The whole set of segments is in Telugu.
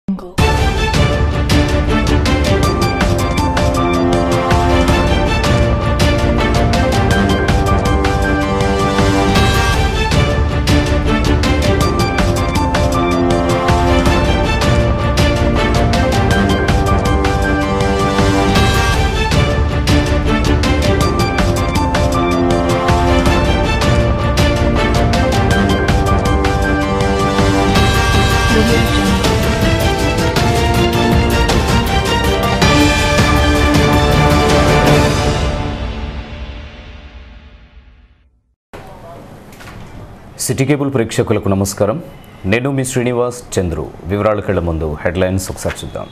సిటీ కేబుల్ ప్రేక్షకులకు నమస్కారం నేను మీ శ్రీనివాస్ చంద్రు వివరాలకు వెళ్లే ముందు హెడ్లైన్స్ ఒకసారి చూద్దాం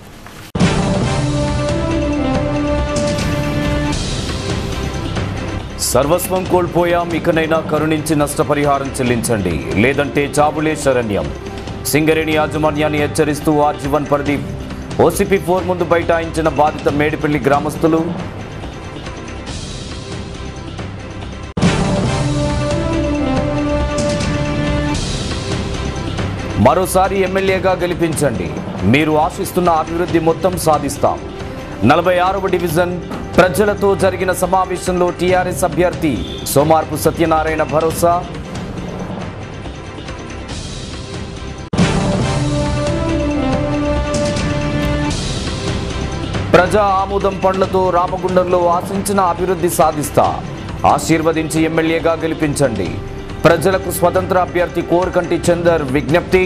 సర్వస్వం కోల్పోయాం ఇకనైనా కరుణించి నష్టపరిహారం చెల్లించండి లేదంటే చాబులే శరణ్యం సింగరేణి యాజమాన్యాన్ని హెచ్చరిస్తూ ఆజీవన్ ప్రదీప్ ఓసీపీ ఫోర్ ముందు బైఠాయించిన బాధిత మేడిపల్లి గ్రామస్తులు మరోసారి ఎమ్మెల్యేగా గెలిపించండి మీరు ఆశిస్తున్న అభివృద్ధి మొత్తం సాధిస్తాం నలభై ఆరవ డివిజన్ ప్రజలతో జరిగిన సమావేశంలో టీఆర్ఎస్ అభ్యర్థి సోమార్పు సత్యనారాయణ భరోసా ప్రజా ఆమోదం పండ్లతో రామగుండంలో ఆశించిన అభివృద్ధి సాధిస్తా ఆశీర్వదించి ఎమ్మెల్యేగా గెలిపించండి ప్రజలకు స్వతంత్ర అభ్యర్థి కోరకంటి చందర్ విజ్ఞప్తి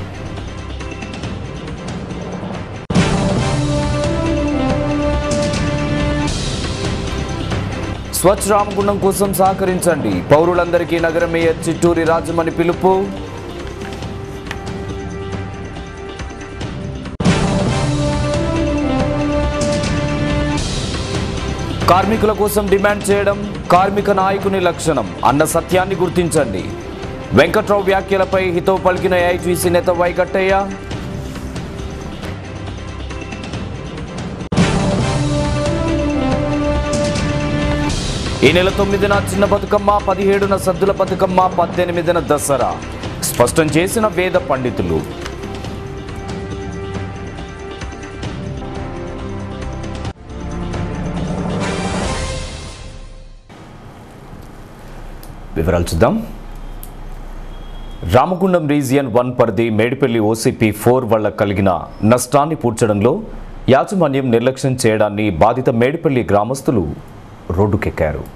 స్వచ్ఛ రామగుండం కోసం సహకరించండి పౌరులందరికీ నగర మేయర్ చిట్టూరి రాజమణి పిలుపు కార్మికుల కోసం డిమాండ్ చేయడం కార్మిక నాయకుని లక్షణం అన్న సత్యాన్ని గుర్తించండి వెంకట్రావు వ్యాఖ్యలపై హితవు పలికిన ఏఐటీసీ నేత వైకట్టయ్య ఈ నెల తొమ్మిదిన చిన్న బతుకమ్మ పదిహేడున సద్దుల బతుకమ్మ పద్దెనిమిదిన దసరా స్పష్టం చేసిన వేద పండితులు వివరాలు చూద్దాం రామగుండం రీజియన్ వన్ పరిధి మేడిపల్లి ఓసీపీ ఫోర్ వల్ల కలిగిన నష్టాన్ని పూడ్చడంలో యాజమాన్యం నిర్లక్ష్యం చేయడాన్ని బాధిత మేడిపల్లి గ్రామస్తులు రోడ్డుకెక్కారు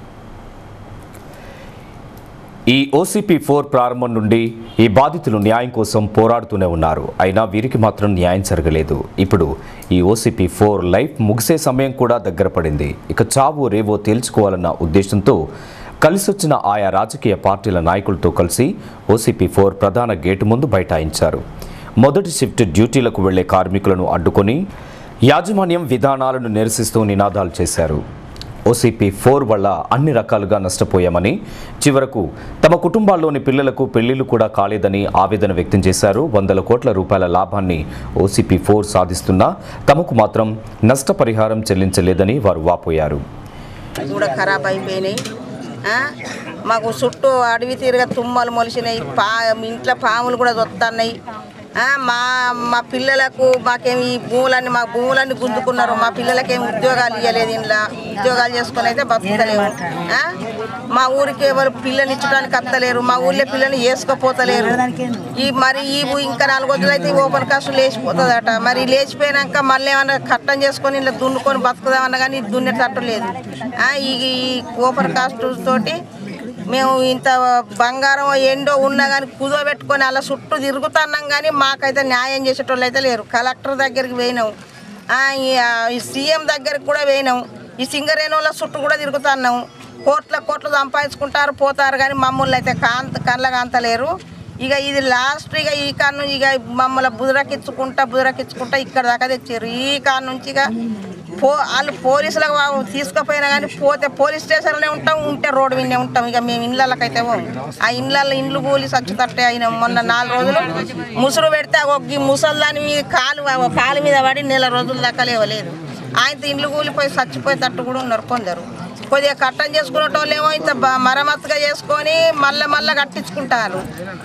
ఈ ఓసీపీ ఫోర్ ప్రారంభం నుండి ఈ బాధితులు న్యాయం కోసం పోరాడుతూనే ఉన్నారు అయినా వీరికి మాత్రం న్యాయం జరగలేదు ఇప్పుడు ఈ ఓసీపీ ఫోర్ లైఫ్ ముగిసే సమయం కూడా దగ్గర పడింది ఇక చావు రేవో తేల్చుకోవాలన్న ఉద్దేశంతో కలిసొచ్చిన ఆయా రాజకీయ పార్టీల నాయకులతో కలిసి ఓసీపీ ఫోర్ ప్రధాన గేటు ముందు బైఠాయించారు మొదటి షిఫ్ట్ డ్యూటీలకు వెళ్లే కార్మికులను అడ్డుకొని యాజమాన్యం విధానాలను నిరసిస్తూ నినాదాలు చేశారు ఓసీపీ ఫోర్ వల్ల అన్ని రకాలుగా నష్టపోయామని చివరకు తమ కుటుంబాల్లోని పిల్లలకు పెళ్లిళ్లు కూడా కాలేదని ఆవేదన వ్యక్తం చేశారు వందల కోట్ల రూపాయల లాభాన్ని ఓసీపీ ఫోర్ సాధిస్తున్నా తమకు మాత్రం నష్టపరిహారం చెల్లించలేదని వారు వాపోయారు కూడా ఖరాబ్ అయిపోయినాయి ఆ? మాకు చుట్టూ అడవి తిరగ తుమ్మలు మొలిసినాయి పా ఇంట్లో పాములు కూడా దొత్తన్నాయి ఆ, మా మా పిల్లలకు మాకేమి ఈ భూములన్నీ మా భూములన్నీ గుంజుకున్నారు మా పిల్లలకేం ఉద్యోగాలు ఇవ్వలేదు ఇంట్లో ఉద్యోగాలు చేసుకొని అయితే బతుకుతలేము ఆ? మా ఊరికి ఎవరు పిల్లని ఇచ్చడానికి అత్తలేరు మా ఊర్లో పిల్లని వేసుకోపోతలేరు ఈ మరి ఈ ఊ- ఇంకా నాలుగు రోజులు అయితే ఈ ఓపెన్ కాస్ట్ లేచిపోతుందట మరి లేచిపోయినాక మళ్ళీ ఏమన్నా కట్టం చేసుకొని ఇలా దున్నుకొని బతుకుదామన్నా కానీ దున్నేటట్టు లేదు ఆ, ఈ ఈ ఓపెన్ కాస్ట్ తోటి మేము ఇంత బంగారం ఎండో ఉన్నా కానీ కుదోబెట్టుకొని అలా చుట్టూ తిరుగుతున్నాం కానీ మాకైతే న్యాయం చేసేటోళ్ళు అయితే లేరు కలెక్టర్ దగ్గరికి పోయినాం ఆ, ఈ ఆ, ఈ సీఎం దగ్గరికి కూడా పోయినాం ఈ సింగరేణుల చుట్టూ కూడా తిరుగుతున్నాం కోట్ల కోట్లు సంపాదించుకుంటారు పోతారు కానీ మమ్మల్ని అయితే కాంత కళ్ళ కాంతలేరు ఇక ఇది లాస్ట్ ఇక ఈ కాడ నుంచి ఇక మమ్మల్ని బుదరకిచ్చుకుంటా బుదరకిచ్చుకుంటా ఇక్కడ దాకా తెచ్చారు ఈ కాడ నుంచి ఇక పో వాళ్ళు పోలీసులకు వా- తీసుకుపోయినా కానీ పోతే పోలీస్ స్టేషన్లోనే ఉంటాం ఉంటే రోడ్డు విన్నే ఉంటాం ఇక మేము ఇళ్ళకైతే పోం ఆ ఇళ్ళల్లో ఇండ్లు కూలి సచ్చుతట్టే అయినా మొన్న నాలుగు రోజులు ముసురు పెడితే ఒక ఈ ముసల్దాని మీద కాలు ఆ కాలు మీద పడి నెల రోజుల దాకా లేవలేదు ఆయనతో ఇండ్లు కూలిపోయి చచ్చిపోయేటట్టు కూడా ఉన్నారు కొందరు కొద్దిగా కట్టం చేసుకునే వాళ్ళేమో ఇంత బ- మరమ్మతుగా చేసుకొని మళ్ళీ మళ్ళీ కట్టించుకుంటారు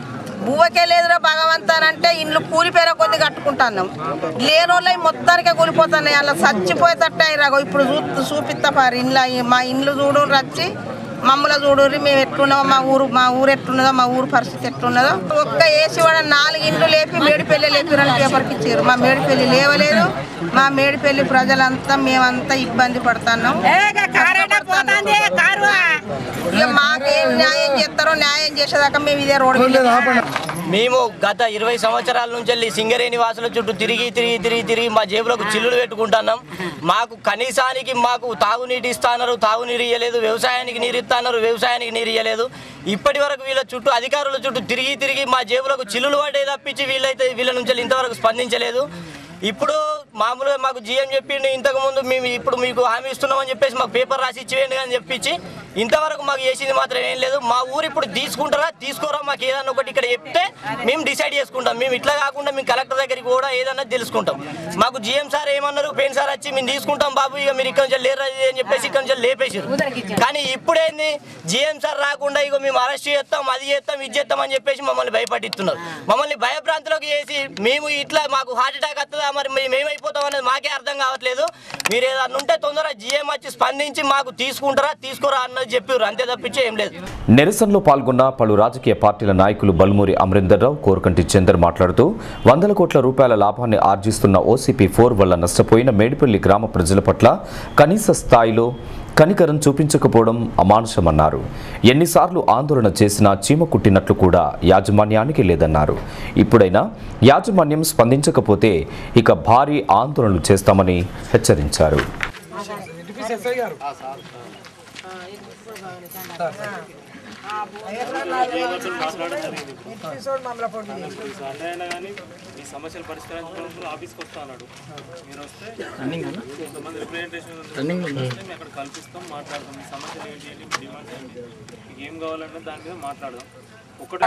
బువ్వకే లేదురా భగవంతాన్ అంటే ఇండ్లు కూలిపోయిన కొద్ది కట్టుకుంటున్నాం లేనోళ్ళవి మొత్తానికే కూలిపోతున్నాయి అలా చచ్చిపోయేటట్టాయి రాగో ఇప్పుడు చూ చూపిస్తా పారు ఇండ్ల మా ఇండ్లు చూడు రచ్చి మమ్మల్ని చూడుర్రి మేము ఎట్లున్నామో మా ఊరు మా ఊరు ఎట్లున్నదో మా ఊరు పరిస్థితి ఎట్లున్నదో ఒక్క ఏసీ వాడ నాలుగు ఇండ్లు లేపి మేడిపల్లి లేపిరని పేపర్కి ఇచ్చారు మా మేడిపల్లి లేవలేదు మా మేడిపల్లి ప్రజలంతా మేమంతా ఇబ్బంది పడుతున్నాం ఇక మాకేం న్యాయం చేస్తారో న్యాయం చేసేదాకా మేము ఇదే రోడ్డు మీద మేము గత ఇరవై సంవత్సరాల నుంచి వెళ్ళి సింగరేణి వాసుల చుట్టూ తిరిగి తిరిగి తిరిగి తిరిగి మా జేబులకు చిల్లులు పెట్టుకుంటున్నాం మాకు కనీసానికి మాకు తాగునీటి ఇస్తాన్నారు తాగునీరు ఇయ్యలేదు వ్యవసాయానికి నీరు ఇస్తాన్నారు వ్యవసాయానికి నీరు ఇయ్యలేదు ఇప్పటి వరకు వీళ్ళ చుట్టూ అధికారుల చుట్టూ తిరిగి తిరిగి మా జేబులకు చిల్లులు పడే తప్పించి వీళ్ళైతే వీళ్ళ నుంచి ఇంతవరకు స్పందించలేదు ఇప్పుడు మామూలుగా మాకు జీఎం చెప్పిండు ఇంతకు ముందు మేము ఇప్పుడు మీకు హామీ ఇస్తున్నామని చెప్పేసి మాకు పేపర్ రాసి ఇచ్చేయండి అని చెప్పించి ఇంతవరకు మాకు చేసింది మాత్రం ఏం లేదు మా ఊరు ఇప్పుడు తీసుకుంటారా తీసుకోరా మాకు ఏదన్నా ఒకటి ఇక్కడ చెప్తే మేము డిసైడ్ చేసుకుంటాం మేము ఇట్లా కాకుండా మేము కలెక్టర్ దగ్గరికి కూడా ఏదన్నా తెలుసుకుంటాం మాకు జీఎం సార్ ఏమన్నారు పెయిన్ సార్ వచ్చి మేము తీసుకుంటాం బాబు ఇక మీరు ఇక్కడ నుంచి లేరు అది అని చెప్పేసి ఇక్కడ నుంచి లేపేసారు కానీ ఇప్పుడేంది జీఎం సార్ రాకుండా ఇక మేము అరెస్ట్ చేస్తాం అది చేస్తాం ఇది చేస్తాం అని చెప్పేసి మమ్మల్ని భయపడిస్తున్నారు మమ్మల్ని భయభ్రాంతిలోకి చేసి మేము ఇట్లా మాకు హార్ట్ అటాక్ వస్తుందా మరి మేము ఏమైపోతాం అనేది మాకే అర్థం కావట్లేదు మీరు ఏదన్నా ఉంటే తొందరగా జీఎం వచ్చి స్పందించి మాకు తీసుకుంటారా తీసుకోరా అన్నది చెప్పారు అంతే తప్పించి ఏం లేదు నిరసనలో పాల్గొన్న పలు రాజకీయ పార్టీల నాయకులు బల్మూరి అమరీందర్రావు కోరకంటి చందర్ మాట్లాడుతూ వందల కోట్ల రూపాయల లాభాన్ని ఆర్జిస్తున్న ఓసీపీ ఫోర్ వల్ల నష్టపోయిన మేడిపల్లి గ్రామ ప్రజల పట్ల కనీస స్థాయిలో కనికరం చూపించకపోవడం అమానుషమన్నారు ఎన్నిసార్లు ఆందోళన చేసినా చీమ కుట్టినట్లు కూడా యాజమాన్యానికి లేదన్నారు ఇప్పుడైనా యాజమాన్యం స్పందించకపోతే ఇక భారీ ఆందోళనలు చేస్తామని హెచ్చరించారు సండే అయినా కానీ ఈ సమస్యలు పరిష్కరించుకోవడానికి ఆఫీస్కి వస్తా అన్నాడు మీరు వస్తే కొంతమంది రిప్రజెంటేషన్ వస్తే మేము అక్కడ కల్పిస్తాం మాట్లాడతాం మీ సమస్యలు ఏంటి ఏంటి మీ డిమాండ్ ఏంటి మీకు ఏం కావాలన్నా దాని మీద మాట్లాడదాం ఒకటే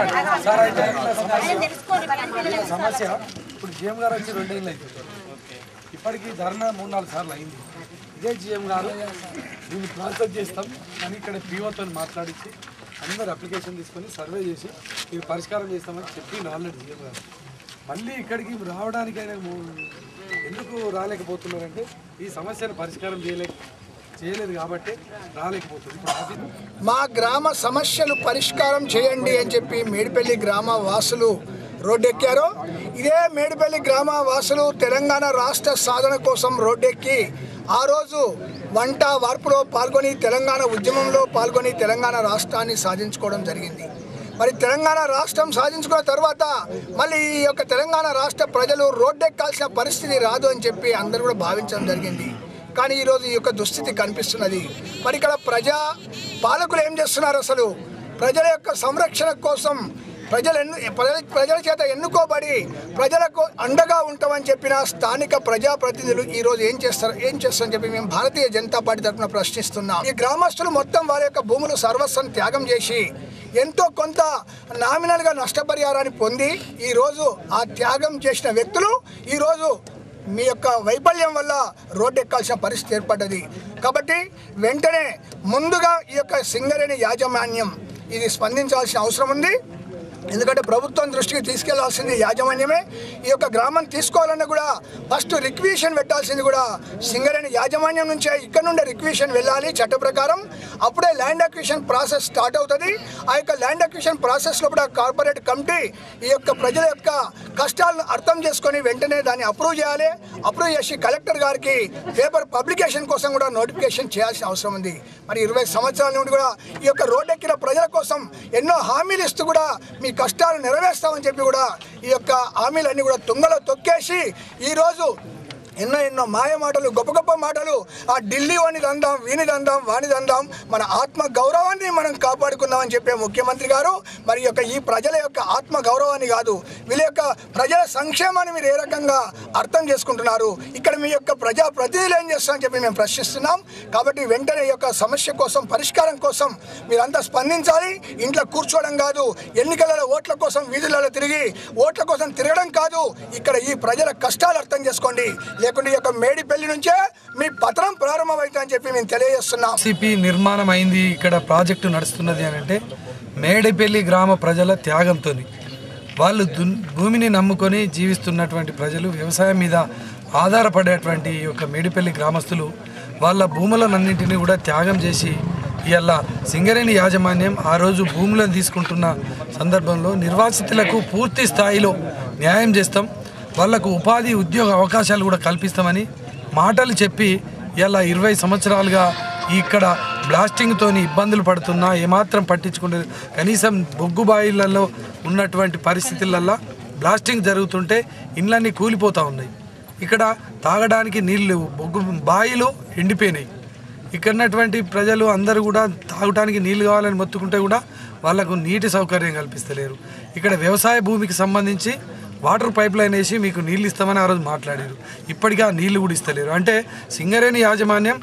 సమస్య ఇప్పుడు జిఎం గారు వచ్చి రెండేళ్ళు అవుతుంది ఇప్పటికీ ధర్నా మూడు నాలుగు సార్లు అయింది ఇదే జిఎం గారు దీన్ని ప్రాసెస్ చేస్తాం కానీ ఇక్కడ పీఓతో మాట్లాడించి అందరు అప్లికేషన్ తీసుకొని సర్వే చేసి ఇది పరిష్కారం చేస్తామని చెప్పి ఆల్రెడీ జిఎం గారు మళ్ళీ ఇక్కడికి రావడానికి ఆయన మూ- ఎందుకు రాలేకపోతున్నారంటే ఈ సమస్యను పరిష్కారం చేయలే చేయలేదు కాబట్టి రాలేకపోతుంది ఇప్పుడు ఆఫీస్ మా గ్రామ సమస్యలు పరిష్కారం చేయండి అని చెప్పి మేడిపల్లి గ్రామ వాసులు రోడ్డెక్కారు ఇదే మేడిపల్లి గ్రామ వాసులు తెలంగాణ రాష్ట్ర సాధన కోసం రోడ్డెక్కి ఆ రోజు వంట వార్పులో పాల్గొని తెలంగాణ ఉద్యమంలో పాల్గొని తెలంగాణ రాష్ట్రాన్ని సాధించుకోవడం జరిగింది మరి తెలంగాణ రాష్ట్రం సాధించుకున్న తర్వాత మళ్ళీ ఈ యొక్క తెలంగాణ రాష్ట్ర ప్రజలు రోడ్డెక్కాల్సిన పరిస్థితి రాదు అని చెప్పి అందరూ కూడా భావించడం జరిగింది కానీ ఈరోజు ఈ యొక్క దుస్థితి కనిపిస్తున్నది మరి ఇక్కడ ప్రజా పాలకులు ఏం చేస్తున్నారు అసలు ప్రజల యొక్క సంరక్షణ కోసం ప్రజలు ఎన్ను ప్రజల ప్రజల చేత ఎన్నుకోబడి ప్రజలకు అండగా ఉంటామని చెప్పిన స్థానిక ప్రజాప్రతినిధులు ఈ రోజు ఏం చేస్తారు ఏం చేస్తారని చెప్పి మేము భారతీయ జనతా పార్టీ తరఫున ప్రశ్నిస్తున్నాం ఈ గ్రామస్తులు మొత్తం వారి యొక్క భూములు సర్వస్వం త్యాగం చేసి ఎంతో కొంత నామినల్గా నష్టపరిహారాన్ని పొంది ఈ రోజు ఆ త్యాగం చేసిన వ్యక్తులు ఈ రోజు మీ యొక్క వైఫల్యం వల్ల రోడ్డు ఎక్కాల్సిన పరిస్థితి ఏర్పడ్డది కాబట్టి వెంటనే ముందుగా ఈ యొక్క సింగరేణి యాజమాన్యం ఇది స్పందించాల్సిన అవసరం ఉంది ఎందుకంటే ప్రభుత్వం దృష్టికి తీసుకెళ్లాల్సింది యాజమాన్యమే ఈ యొక్క గ్రామం తీసుకోవాలన్నా కూడా ఫస్ట్ రిక్విషన్ పెట్టాల్సింది కూడా సింగరేణి యాజమాన్యం నుంచే ఇక్కడ నుండే రిక్విషన్ వెళ్ళాలి చట్ట ప్రకారం అప్పుడే ల్యాండ్ అక్విషన్ ప్రాసెస్ స్టార్ట్ అవుతుంది ఆ యొక్క ల్యాండ్ అక్విషన్ ప్రాసెస్లో కూడా కార్పొరేట్ కమిటీ ఈ యొక్క ప్రజల యొక్క కష్టాలను అర్థం చేసుకొని వెంటనే దాన్ని అప్రూవ్ చేయాలి అప్రూవ్ చేసి కలెక్టర్ గారికి పేపర్ పబ్లికేషన్ కోసం కూడా నోటిఫికేషన్ చేయాల్సిన అవసరం ఉంది మరి ఇరవై సంవత్సరాల నుండి కూడా ఈ యొక్క రోడ్డెక్కిన ప్రజల కోసం ఎన్నో హామీలు ఇస్తూ కూడా మీ కష్టాలు నెరవేర్స్తామని చెప్పి కూడా ఈ యొక్క హామీలన్నీ కూడా తుంగలో తొక్కేసి ఈరోజు ఎన్నో ఎన్నో మాయ మాటలు గొప్ప గొప్ప మాటలు ఆ ఢిల్లీ వాణి దందాం వీని దందాం వాణి దందాం మన ఆత్మ గౌరవాన్ని మనం కాపాడుకుందామని చెప్పే ముఖ్యమంత్రి గారు మరి యొక్క ఈ ప్రజల యొక్క ఆత్మ గౌరవాన్ని కాదు వీళ్ళ యొక్క ప్రజల సంక్షేమాన్ని మీరు ఏ రకంగా అర్థం చేసుకుంటున్నారు ఇక్కడ మీ యొక్క ప్రజా ప్రతినిధులు ఏం చేస్తారని చెప్పి మేము ప్రశ్నిస్తున్నాం కాబట్టి వెంటనే ఈ యొక్క సమస్య కోసం పరిష్కారం కోసం మీరంతా స్పందించాలి ఇంట్లో కూర్చోవడం కాదు ఎన్నికలలో ఓట్ల కోసం వీధులలో తిరిగి ఓట్ల కోసం తిరగడం కాదు ఇక్కడ ఈ ప్రజల కష్టాలు అర్థం చేసుకోండి లేకుంటే ఈ యొక్క మేడిపల్లి నుంచే మీ పత్రం ప్రారంభమవుతుందని చెప్పి మేము తెలియజేస్తున్నాం సిపి నిర్మాణం అయింది ఇక్కడ ప్రాజెక్టు నడుస్తున్నది అని అంటే మేడిపల్లి గ్రామ ప్రజల త్యాగంతో వాళ్ళు దున్ భూమిని నమ్ముకొని జీవిస్తున్నటువంటి ప్రజలు వ్యవసాయం మీద ఆధారపడేటువంటి ఈ యొక్క మేడిపల్లి గ్రామస్తులు వాళ్ళ భూములన్నింటినీ కూడా త్యాగం చేసి ఇవాళ సింగరేణి యాజమాన్యం ఆ రోజు భూములను తీసుకుంటున్న సందర్భంలో నిర్వాసితులకు పూర్తి స్థాయిలో న్యాయం చేస్తాం వాళ్లకు ఉపాధి ఉద్యోగ అవకాశాలు కూడా కల్పిస్తామని మాటలు చెప్పి ఇలా ఇరవై సంవత్సరాలుగా ఇక్కడ బ్లాస్టింగ్తోని ఇబ్బందులు పడుతున్నా ఏమాత్రం పట్టించుకుంటే కనీసం బొగ్గు బాయిలలో ఉన్నటువంటి పరిస్థితులల్లో బ్లాస్టింగ్ జరుగుతుంటే ఇండ్లన్నీ కూలిపోతూ ఉన్నాయి ఇక్కడ తాగడానికి నీళ్ళు లేవు బొగ్గు బాయిలు ఎండిపోయినాయి ఇక్కడ ఉన్నటువంటి ప్రజలు అందరూ కూడా తాగడానికి నీళ్లు కావాలని మొత్తుకుంటే కూడా వాళ్ళకు నీటి సౌకర్యం కల్పిస్తలేరు ఇక్కడ వ్యవసాయ భూమికి సంబంధించి వాటర్ పైప్ లైన్ వేసి మీకు నీళ్ళు ఇస్తామని ఆ రోజు మాట్లాడారు ఇప్పటికీ ఆ నీళ్లు కూడా ఇస్తలేరు అంటే సింగరేణి యాజమాన్యం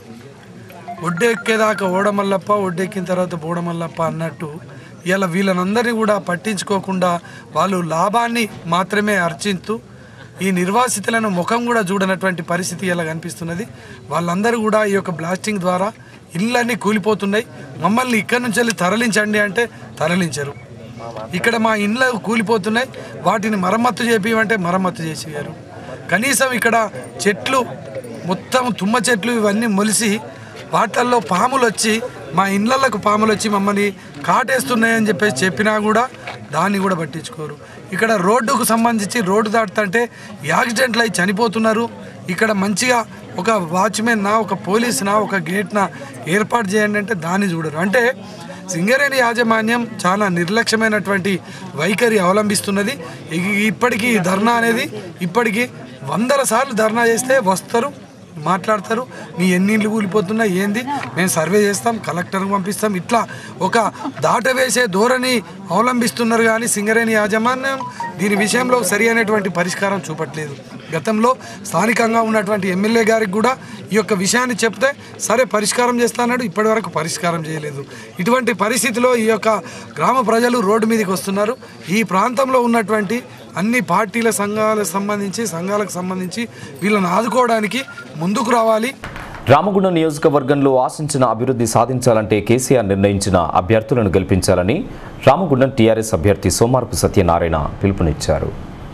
ఒడ్డెక్కేదాకా ఓడమల్లప్ప ఒడ్డెక్కిన తర్వాత బోడమల్లప్ప అన్నట్టు ఇలా వీళ్ళనందరినీ కూడా పట్టించుకోకుండా వాళ్ళు లాభాన్ని మాత్రమే అర్చిస్తూ ఈ నిర్వాసితులను ముఖం కూడా చూడనటువంటి పరిస్థితి ఇలా కనిపిస్తున్నది వాళ్ళందరూ కూడా ఈ యొక్క బ్లాస్టింగ్ ద్వారా ఇళ్ళన్నీ కూలిపోతున్నాయి మమ్మల్ని ఇక్కడి నుంచి వెళ్ళి తరలించండి అంటే తరలించరు ఇక్కడ మా ఇండ్లు కూలిపోతున్నాయి వాటిని మరమ్మత్తు చేపిమంటే మరమ్మత్తు చేసేవారు కనీసం ఇక్కడ చెట్లు మొత్తం తుమ్మ చెట్లు ఇవన్నీ మొలిసి వాటల్లో పాములు వచ్చి మా ఇండ్లకు పాములు వచ్చి మమ్మల్ని కాటేస్తున్నాయని చెప్పేసి చెప్పినా కూడా దాన్ని కూడా పట్టించుకోరు ఇక్కడ రోడ్డుకు సంబంధించి రోడ్డు దాటుతుంటే యాక్సిడెంట్లు అయి చనిపోతున్నారు ఇక్కడ మంచిగా ఒక వాచ్మెన్ నా ఒక పోలీస్ నా ఒక గేట్ నా ఏర్పాటు చేయండి అంటే దాన్ని చూడరు అంటే సింగరేణి యాజమాన్యం చాలా నిర్లక్ష్యమైనటువంటి వైఖరి అవలంబిస్తున్నది ఇ- ఇప్పటికీ ఈ ధర్నా అనేది ఇప్పటికీ వందల సార్లు ధర్నా చేస్తే వస్తారు మాట్లాడతారు మీ ఎన్ని ఇండ్లు కూలిపోతున్నా ఏంది మేము సర్వే చేస్తాం కలెక్టర్కి పంపిస్తాం ఇట్లా ఒక దాట వేసే ధోరణి అవలంబిస్తున్నారు కానీ సింగరేణి యాజమాన్యం దీని విషయంలో సరి అయినటువంటి పరిష్కారం చూపట్లేదు గతంలో స్థానికంగా ఉన్నటువంటి ఎమ్మెల్యే గారికి కూడా ఈ యొక్క విషయాన్ని చెప్తే సరే పరిష్కారం చేస్తాన్నాడు ఇప్పటివరకు పరిష్కారం చేయలేదు ఇటువంటి పరిస్థితిలో ఈ యొక్క గ్రామ ప్రజలు రోడ్డు మీదకి వస్తున్నారు ఈ ప్రాంతంలో ఉన్నటువంటి అన్ని పార్టీల సంఘాలకు సంబంధించి సంఘాలకు సంబంధించి వీళ్ళని ఆదుకోవడానికి ముందుకు రావాలి రామగుండం నియోజకవర్గంలో ఆశించిన అభివృద్ధి సాధించాలంటే కేసీఆర్ నిర్ణయించిన అభ్యర్థులను గెలిపించాలని రామగుండం టీఆర్ఎస్ అభ్యర్థి సోమారపు సత్యనారాయణ పిలుపునిచ్చారు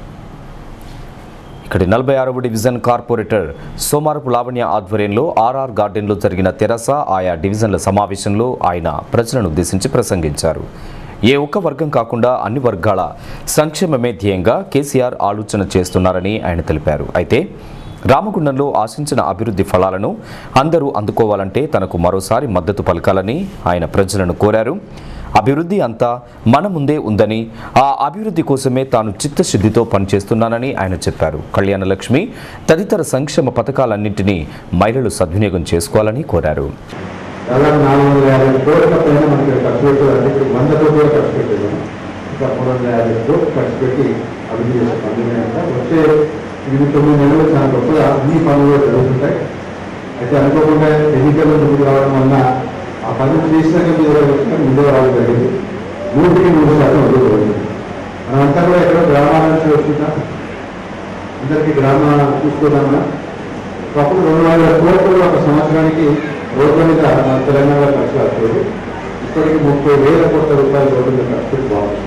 ఇక్కడి నలభై ఆరవ డివిజన్ కార్పొరేటర్ సోమారపు లావణ్య ఆధ్వర్యంలో ఆర్ఆర్ గార్డెన్లో జరిగిన తెరస ఆయా డివిజన్ల సమావేశంలో ఆయన ప్రజలను ఉద్దేశించి ప్రసంగించారు ఏ ఒక్క వర్గం కాకుండా అన్ని వర్గాల సంక్షేమమే ధ్యేయంగా కేసీఆర్ ఆలోచన చేస్తున్నారని ఆయన తెలిపారు అయితే రామగుండంలో ఆశించిన అభివృద్ధి ఫలాలను అందరూ అందుకోవాలంటే తనకు మరోసారి మద్దతు పలకాలని ఆయన ప్రజలను కోరారు అభివృద్ధి అంతా మన ముందే ఉందని ఆ అభివృద్ధి కోసమే తాను చిత్తశుద్ధితో పనిచేస్తున్నానని ఆయన చెప్పారు కళ్యాణలక్ష్మి తదితర సంక్షేమ పథకాలన్నింటినీ మహిళలు సద్వినియోగం చేసుకోవాలని కోరారు దాదాపు నాలుగు వందల యాభై కోట్ల పైన మనకి ఖర్చు పెట్టారు అంటే ఇప్పుడు వంద కోట్లు ఖర్చు పెట్టాము ఇంకా మూడు వందల యాభై కోట్లు ఖర్చు పెట్టి అభివృద్ధి చేసే పనులు కనుక వచ్చే ఎనిమిది తొమ్మిది నెలలు చాలా గొప్పగా అన్ని పనులు కూడా జరుగుతుంటాయి అయితే అనుకోకుండా ఎన్నికల్లో ముందుకు రావడం వల్ల ఆ పనులు చేసినాక మీద వచ్చినా ముందుకు రావడం జరిగింది నూటికి నూరు శాతం వదులుకోవాలి మనమంతా కూడా ఎక్కడో గ్రామాల నుంచి వచ్చినా అందరికీ గ్రామాలను చూసుకోదామన్నా ఒకప్పుడు రెండు వందల కోట్లు ఒక సంవత్సరానికి రోడ్ల మీద మన తెలంగాణలో ఖర్చు అవుతుంది ఇప్పటికి ముప్పై వేల కోట్ల రూపాయల రోడ్ల మీద ఖర్చు పెట్టి బాగుంది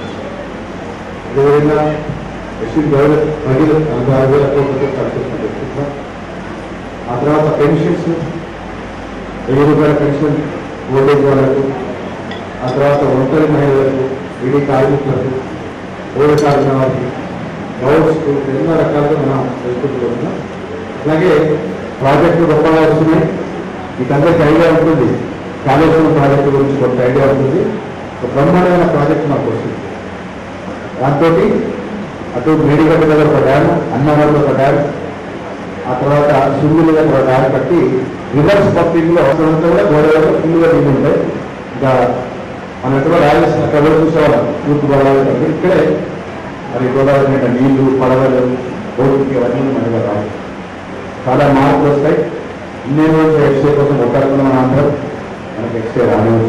అదేవిధంగా ఎస్సీ డెవలప్ మహిళ నలభై ఆరు వేల కోట్లతో ఖర్చు పెట్టుకుంటున్నాం ఆ తర్వాత పెన్షన్స్ వెయ్యి రూపాయల పెన్షన్ ఓల్డేజ్ వాళ్ళకు ఆ తర్వాత ఒంటరి మహిళలకు ఈడీ కార్మికులకు ఓడ కార్మిక వారికి గౌడ్స్కు ఎన్నో రకాలుగా మనం చేసుకుంటున్నాం అలాగే ప్రాజెక్టులు గొప్పగా వస్తున్నాయి మీకు అందరికీ ఐడియా ఉంటుంది కాళేశ్వరం ప్రాజెక్టు గురించి కొంత ఐడియా ఉంటుంది ఒక బ్రహ్మాండమైన ప్రాజెక్ట్ మాకు వస్తుంది దాంతో అటు మేడిగడ్డ దగ్గర ఒక డ్యామ్ అన్నవరంలో ఒక డ్యామ్ ఆ తర్వాత సుంగుల దగ్గర ఒక డ్యామ్ కట్టి రివర్స్ పంపింగ్లో అసలంతా కూడా గోదావరిలో ఫుల్గా నీళ్ళు ఉంటాయి ఇంకా మన ఎక్కడ రాయలసీమ కథ చూసేవాళ్ళం తూర్పు గోదావరి దగ్గర ఇక్కడే మరి గోదావరి మీద నీళ్లు పడవలు బోటుకి ఇవన్నీ మనగా రావు చాలా మార్పులు వస్తాయి ఇన్నే రోజు ఎక్స్రే కోసం ఒక్కడుకున్న మన అందరం మనకి ఎక్స్రే రానివ్వచ్చు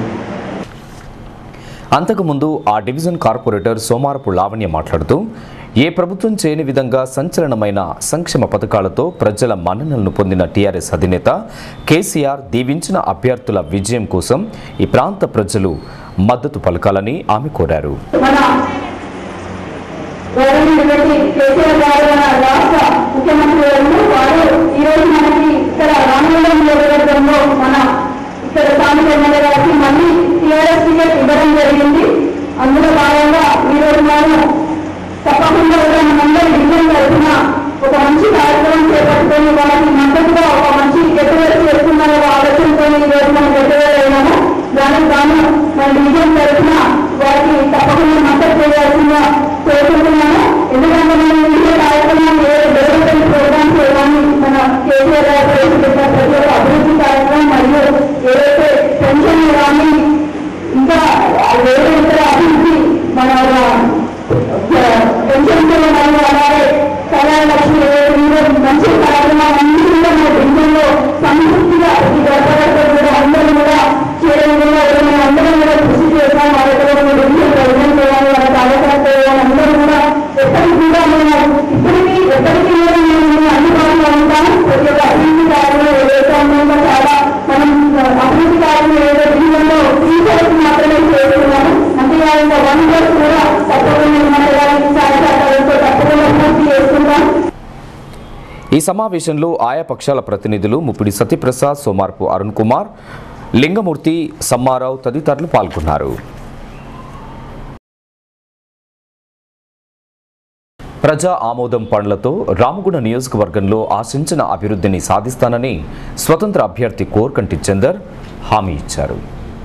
అంతకుముందు ఆ డివిజన్ కార్పొరేటర్ సోమారపు లావణ్య మాట్లాడుతూ ఏ ప్రభుత్వం చేయని విధంగా సంచలనమైన సంక్షేమ పథకాలతో ప్రజల మన్ననలను పొందిన టీఆర్ఎస్ అధినేత కేసీఆర్ దీవించిన అభ్యర్థుల విజయం కోసం ఈ ప్రాంత ప్రజలు మద్దతు పలకాలని ఆమె కోరారు మన గౌరవమైనటువంటి కేసీఆర్ గారు మన రాష్ట్ర ముఖ్యమంత్రి గారు వారు ఈ రోజు మనకి ఇక్కడ రామగుండం నియోజకవర్గంలో మన ఇక్కడ స్థానిక ఎమ్మెల్యే గారికి మళ్ళీ టీఆర్ఎస్ టికెట్ ఇవ్వడం జరిగింది అందులో భాగంగా ఈ రోజు మనం తప్పకుండా కూడా మనందరి డివిజన్ తరఫున ఒక మంచి కార్యక్రమం చేపట్టుకొని వాళ్ళకి మద్దతుగా ఒక మంచి గెట్టువేరు చేస్తున్నారో ఆలోచనతో ఈ రోజు మనం గెట్టువేరైనాము దానికి గాను మన డివిజన్ తరఫున వారికి తప్పకుండా మద్దతు చేయాల్సిందిగా కోరుకుంటున్నాను ఎందుకంటే మనం ఇదే కార్యక్రమం ఏ డెవలప్మెంట్ ప్రోగ్రామ్స్ కానీ మన కేసీఆర్ గారు ప్రవేశపెట్టిన ప్రతి ఒక్క అభివృద్ధి కార్యక్రమం మరియు ఏదైతే పెన్షన్ కానీ ఇంకా వేరే ఇతర అభివృద్ధి మన పెన్షన్ మరియు అలాగే కళ్యాణ లక్ష్మి ఏదో మంచి కార్యక్రమం అన్ని కూడా మన బృందంలో సంతృప్తిగా ఈ గడపగడప కూడా అందరూ కూడా చేయడం వల్ల మనం అందరం కూడా కృషి చేస్తాం వాళ్ళ దగ్గర ఉన్న బృందం ప్రయోజనం చేయాలి వాళ్ళ కార్యకర్త చేయాలి అందరూ కూడా ఎప్పటికి కూడా మనం ఇప్పటికీ ఎప్పటికీ కూడా మేము అందుబాటులో ఉంటాం ప్రతి ఒక్క అభివృద్ధి కార్యక్రమం ఏదైతే ఉందో చాలా మనం అభివృద్ధి కార్యక్రమం ఏదో డివిజన్లో త్రీ ఫోర్స్ మాత్రమే చేస్తున్నాము అంతేకాదు ఇంకా వన్ ఫోర్స్ కూడా తప్పకుండా మన గారికి సహాయ సహకారంతో తప్పకుండా పూర్తి చేసుకుంటాం ఈ సమావేశంలో ఆయా పక్షాల ప్రతినిధులు ముప్పిడి సత్యప్రసాద్ సోమార్పు అరుణ్ కుమార్ లింగమూర్తి సమ్మారావు తదితరులు పాల్గొన్నారు ప్రజా ఆమోదం పనులతో రామగుణ నియోజకవర్గంలో ఆశించిన అభివృద్ధిని సాధిస్తానని స్వతంత్ర అభ్యర్థి కోర్కంటి చందర్ హామీ ఇచ్చారు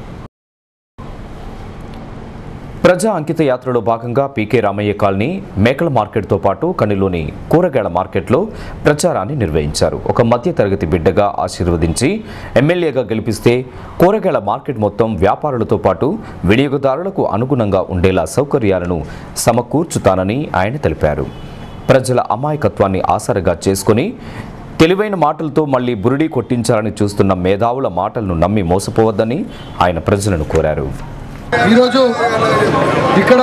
ప్రజా అంకిత యాత్రలో భాగంగా పీకే రామయ్య కాలనీ మేకల మార్కెట్తో పాటు కనిలోని కూరగాయల మార్కెట్లో ప్రచారాన్ని నిర్వహించారు ఒక మధ్య తరగతి బిడ్డగా ఆశీర్వదించి ఎమ్మెల్యేగా గెలిపిస్తే కూరగాయల మార్కెట్ మొత్తం వ్యాపారులతో పాటు వినియోగదారులకు అనుగుణంగా ఉండేలా సౌకర్యాలను సమకూర్చుతానని ఆయన తెలిపారు ప్రజల అమాయకత్వాన్ని ఆసరగా చేసుకుని తెలివైన మాటలతో మళ్ళీ బురిడి కొట్టించాలని చూస్తున్న మేధావుల మాటలను నమ్మి మోసపోవద్దని ఆయన ప్రజలను కోరారు ఈరోజు ఇక్కడ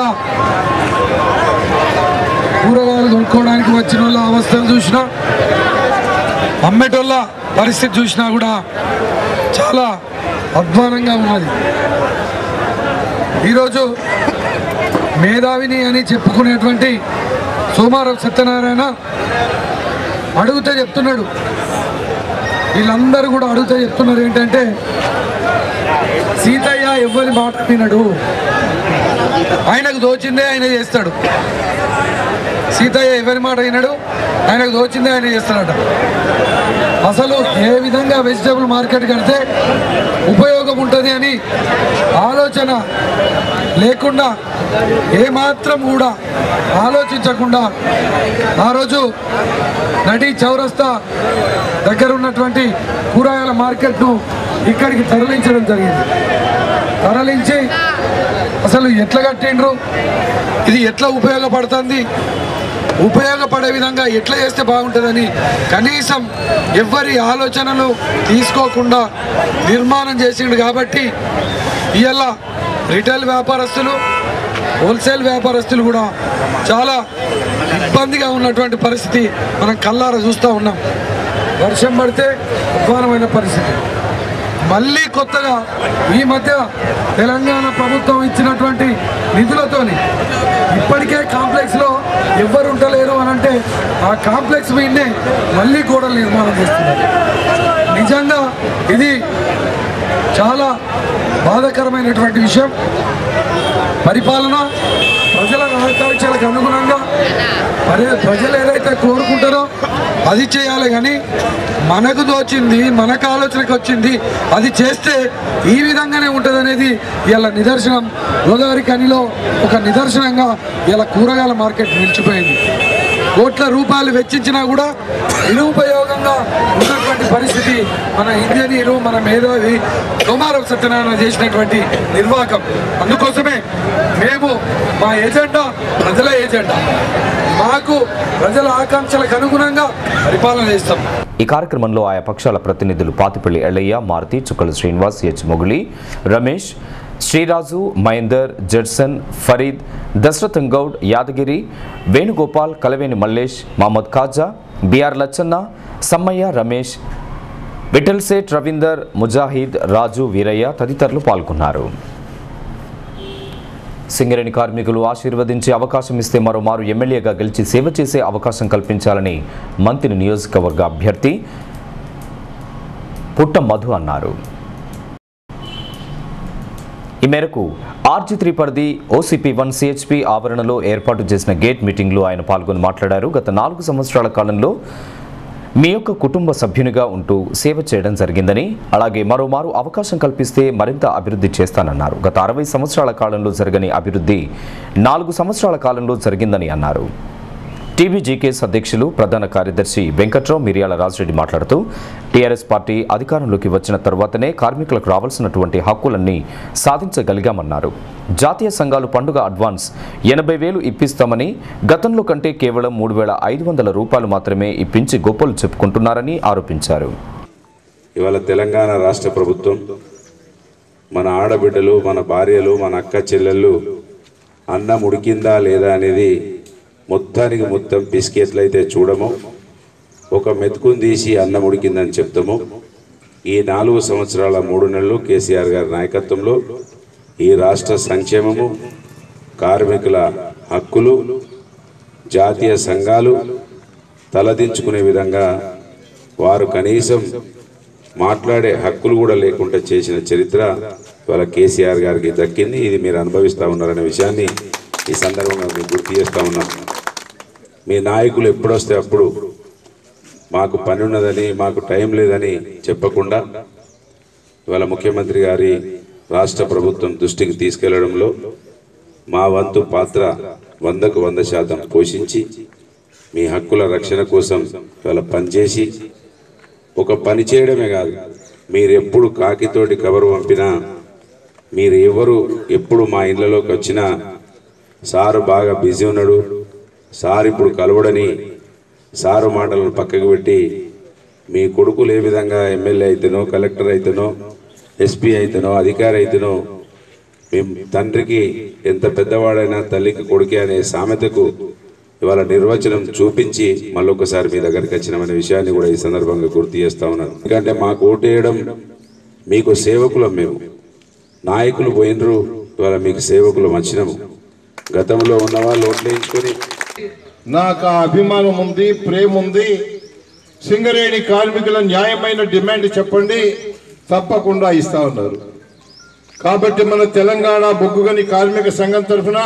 కూరగాయలు కొనుక్కోవడానికి వచ్చిన వాళ్ళ అవస్థలు చూసినా అమ్మేటోళ్ళ పరిస్థితి చూసినా కూడా చాలా అధ్వానంగా ఉన్నది ఈరోజు మేధావిని అని చెప్పుకునేటువంటి సోమారావు సత్యనారాయణ అడుగుతే చెప్తున్నాడు వీళ్ళందరూ కూడా అడుగుతే చెప్తున్నారు ఏంటంటే సీతయ్య ఎవరి మాట వినడు ఆయనకు దోచిందే ఆయన చేస్తాడు సీతయ్య ఎవరి మాట వినడు ఆయనకు దోచిందే ఆయన చేస్తాడట అసలు ఏ విధంగా వెజిటబుల్ మార్కెట్ కడితే ఉపయోగం ఉంటుంది అని ఆలోచన లేకుండా ఏమాత్రం కూడా ఆలోచించకుండా ఆ రోజు నడి చౌరస్తా దగ్గర ఉన్నటువంటి కూరగాయల మార్కెట్ను ఇక్కడికి తరలించడం జరిగింది తరలించి అసలు ఎట్లా కట్టిండ్రు ఇది ఎట్లా ఉపయోగపడుతుంది ఉపయోగపడే విధంగా ఎట్లా చేస్తే బాగుంటుందని కనీసం ఎవ్వరి ఆలోచనలు తీసుకోకుండా నిర్మాణం చేసిండు కాబట్టి ఇవాళ రిటైల్ వ్యాపారస్తులు హోల్సేల్ వ్యాపారస్తులు కూడా చాలా ఇబ్బందిగా ఉన్నటువంటి పరిస్థితి మనం కల్లారా చూస్తూ ఉన్నాం వర్షం పడితే అధ్వానమైన పరిస్థితి మళ్ళీ కొత్తగా ఈ మధ్య తెలంగాణ ప్రభుత్వం ఇచ్చినటువంటి నిధులతోని ఇప్పటికే కాంప్లెక్స్లో ఎవ్వరు ఉండలేరు అని అంటే ఆ కాంప్లెక్స్ మీదనే మళ్ళీ గోడలు నిర్మాణం చేస్తున్నారు నిజంగా ఇది చాలా బాధాకరమైనటువంటి విషయం పరిపాలన ప్రజల ఆకాంక్షలకు అనుగుణంగా మరి ప్రజలు ఏదైతే కోరుకుంటారో అది చేయాలి కానీ మనకు దోచింది మనకు ఆలోచనకు వచ్చింది అది చేస్తే ఈ విధంగానే ఉంటుంది అనేది ఇలా నిదర్శనం గోదావరి కనిలో ఒక నిదర్శనంగా ఇలా కూరగాయల మార్కెట్ నిలిచిపోయింది కోట్ల రూపాయలు వెచ్చించినా కూడా నిరుపయోగంగా ఉన్నటువంటి పరిస్థితి మన ఇంజనీరు మన మేధావి సోమారావు సత్యనారాయణ చేసినటువంటి నిర్వాహకం అందుకోసమే మేము మా ఎజెండా ప్రజల ఎజెండా మాకు ప్రజల ఆకాంక్షలకు అనుగుణంగా పరిపాలన చేస్తాం ఈ కార్యక్రమంలో ఆయా పక్షాల ప్రతినిధులు పాతిపల్లి ఎల్లయ్య మారుతి చుక్కల శ్రీనివాస్ హెచ్ మొగులి రమేష్ శ్రీరాజు మహేందర్ జడ్సన్ ఫరీద్ దశరథం గౌడ్ యాదగిరి వేణుగోపాల్ కలవేని మల్లేష్ మహమ్మద్ ఖాజా బిఆర్ లచ్చన్న సమ్మయ్య రమేష్ విఠల్ సేట్ రవీందర్ ముజాహిద్ రాజు వీరయ్య తదితరులు పాల్గొన్నారు సింగరేణి కార్మికులు ఆశీర్వదించి అవకాశం ఇస్తే మరోమారు ఎమ్మెల్యేగా గెలిచి సేవ చేసే అవకాశం కల్పించాలని మంత్రి నియోజకవర్గ అభ్యర్థి పుట్ట మధు అన్నారు ఈ మేరకు ఆర్జీ త్రీ పరిధి ఓసీపీ వన్ సిహెచ్పి ఆవరణలో ఏర్పాటు చేసిన గేట్ మీటింగ్లో ఆయన పాల్గొని మాట్లాడారు గత నాలుగు సంవత్సరాల కాలంలో మీ యొక్క కుటుంబ సభ్యునిగా ఉంటూ సేవ చేయడం జరిగిందని అలాగే మరోమారు అవకాశం కల్పిస్తే మరింత అభివృద్ధి చేస్తానన్నారు గత అరవై సంవత్సరాల కాలంలో జరగని అభివృద్ధి నాలుగు సంవత్సరాల కాలంలో జరిగిందని అన్నారు టీబీజీకేఎస్ అధ్యక్షులు ప్రధాన కార్యదర్శి వెంకట్రావు మిర్యాల రాజరెడ్డి మాట్లాడుతూ టీఆర్ఎస్ పార్టీ అధికారంలోకి వచ్చిన తర్వాతనే కార్మికులకు రావాల్సినటువంటి హక్కులన్నీ సాధించగలిగామన్నారు జాతీయ సంఘాలు పండుగ అడ్వాన్స్ ఎనభై వేలు ఇప్పిస్తామని గతంలో కంటే కేవలం మూడు వేల ఐదు వందల రూపాయలు మాత్రమే ఇప్పించి గొప్పలు చెప్పుకుంటున్నారని ఆరోపించారు ఇవాళ తెలంగాణ రాష్ట్ర ప్రభుత్వం మన ఆడబిడ్డలు మన భార్యలు మన అక్క చెల్లెళ్ళు అన్నం ఉడికిందా లేదా అనేది మొత్తానికి మొత్తం బిస్కెట్లయితే చూడము ఒక మెతుకుని తీసి అన్నం ఉడికిందని చెప్తాము ఈ నాలుగు సంవత్సరాల మూడు నెలలు కేసీఆర్ గారి నాయకత్వంలో ఈ రాష్ట్ర సంక్షేమము కార్మికుల హక్కులు జాతీయ సంఘాలు తలదించుకునే విధంగా వారు కనీసం మాట్లాడే హక్కులు కూడా లేకుండా చేసిన చరిత్ర ఇవాళ కేసీఆర్ గారికి దక్కింది ఇది మీరు అనుభవిస్తూ ఉన్నారనే విషయాన్ని ఈ సందర్భంగా మీకు గుర్తు చేస్తూ ఉన్నాం మీ నాయకులు ఎప్పుడొస్తే అప్పుడు మాకు పని ఉన్నదని మాకు టైం లేదని చెప్పకుండా ఇవాళ ముఖ్యమంత్రి గారి రాష్ట్ర ప్రభుత్వం దృష్టికి తీసుకెళ్లడంలో మా వంతు పాత్ర వందకు వంద శాతం పోషించి మీ హక్కుల రక్షణ కోసం ఇవాళ పనిచేసి ఒక పని చేయడమే కాదు మీరు ఎప్పుడు కాకితోటి కబరు పంపినా మీరు ఎవరు ఎప్పుడు మా ఇళ్ళలోకి వచ్చినా సారు బాగా బిజీ ఉన్నాడు సార్ ఇప్పుడు కలవడని సారు మాటలను పక్కకు పెట్టి మీ కొడుకులు ఏ విధంగా ఎమ్మెల్యే అయితేనో కలెక్టర్ అయితేనో ఎస్పీ అయితేనో అధికారి అయితేనో మీ తండ్రికి ఎంత పెద్దవాడైనా తల్లికి కొడుకే అనే సామెతకు ఇవాళ నిర్వచనం చూపించి మళ్ళొకసారి మీ దగ్గరికి వచ్చినామనే విషయాన్ని కూడా ఈ సందర్భంగా గుర్తు చేస్తా ఉన్నాను ఎందుకంటే మాకు ఓటేయడం మీకు సేవకులం మేము నాయకులు పోయినరు ఇవాళ మీకు సేవకులు వచ్చినాము గతంలో ఉన్న వాళ్ళు ఓట్లేయించుకొని నాకు ఆ అభిమానం ఉంది ప్రేమ ఉంది సింగరేణి కార్మికుల న్యాయమైన డిమాండ్ చెప్పండి తప్పకుండా ఇస్తా ఉన్నారు కాబట్టి మన తెలంగాణ బొగ్గుగని కార్మిక సంఘం తరఫున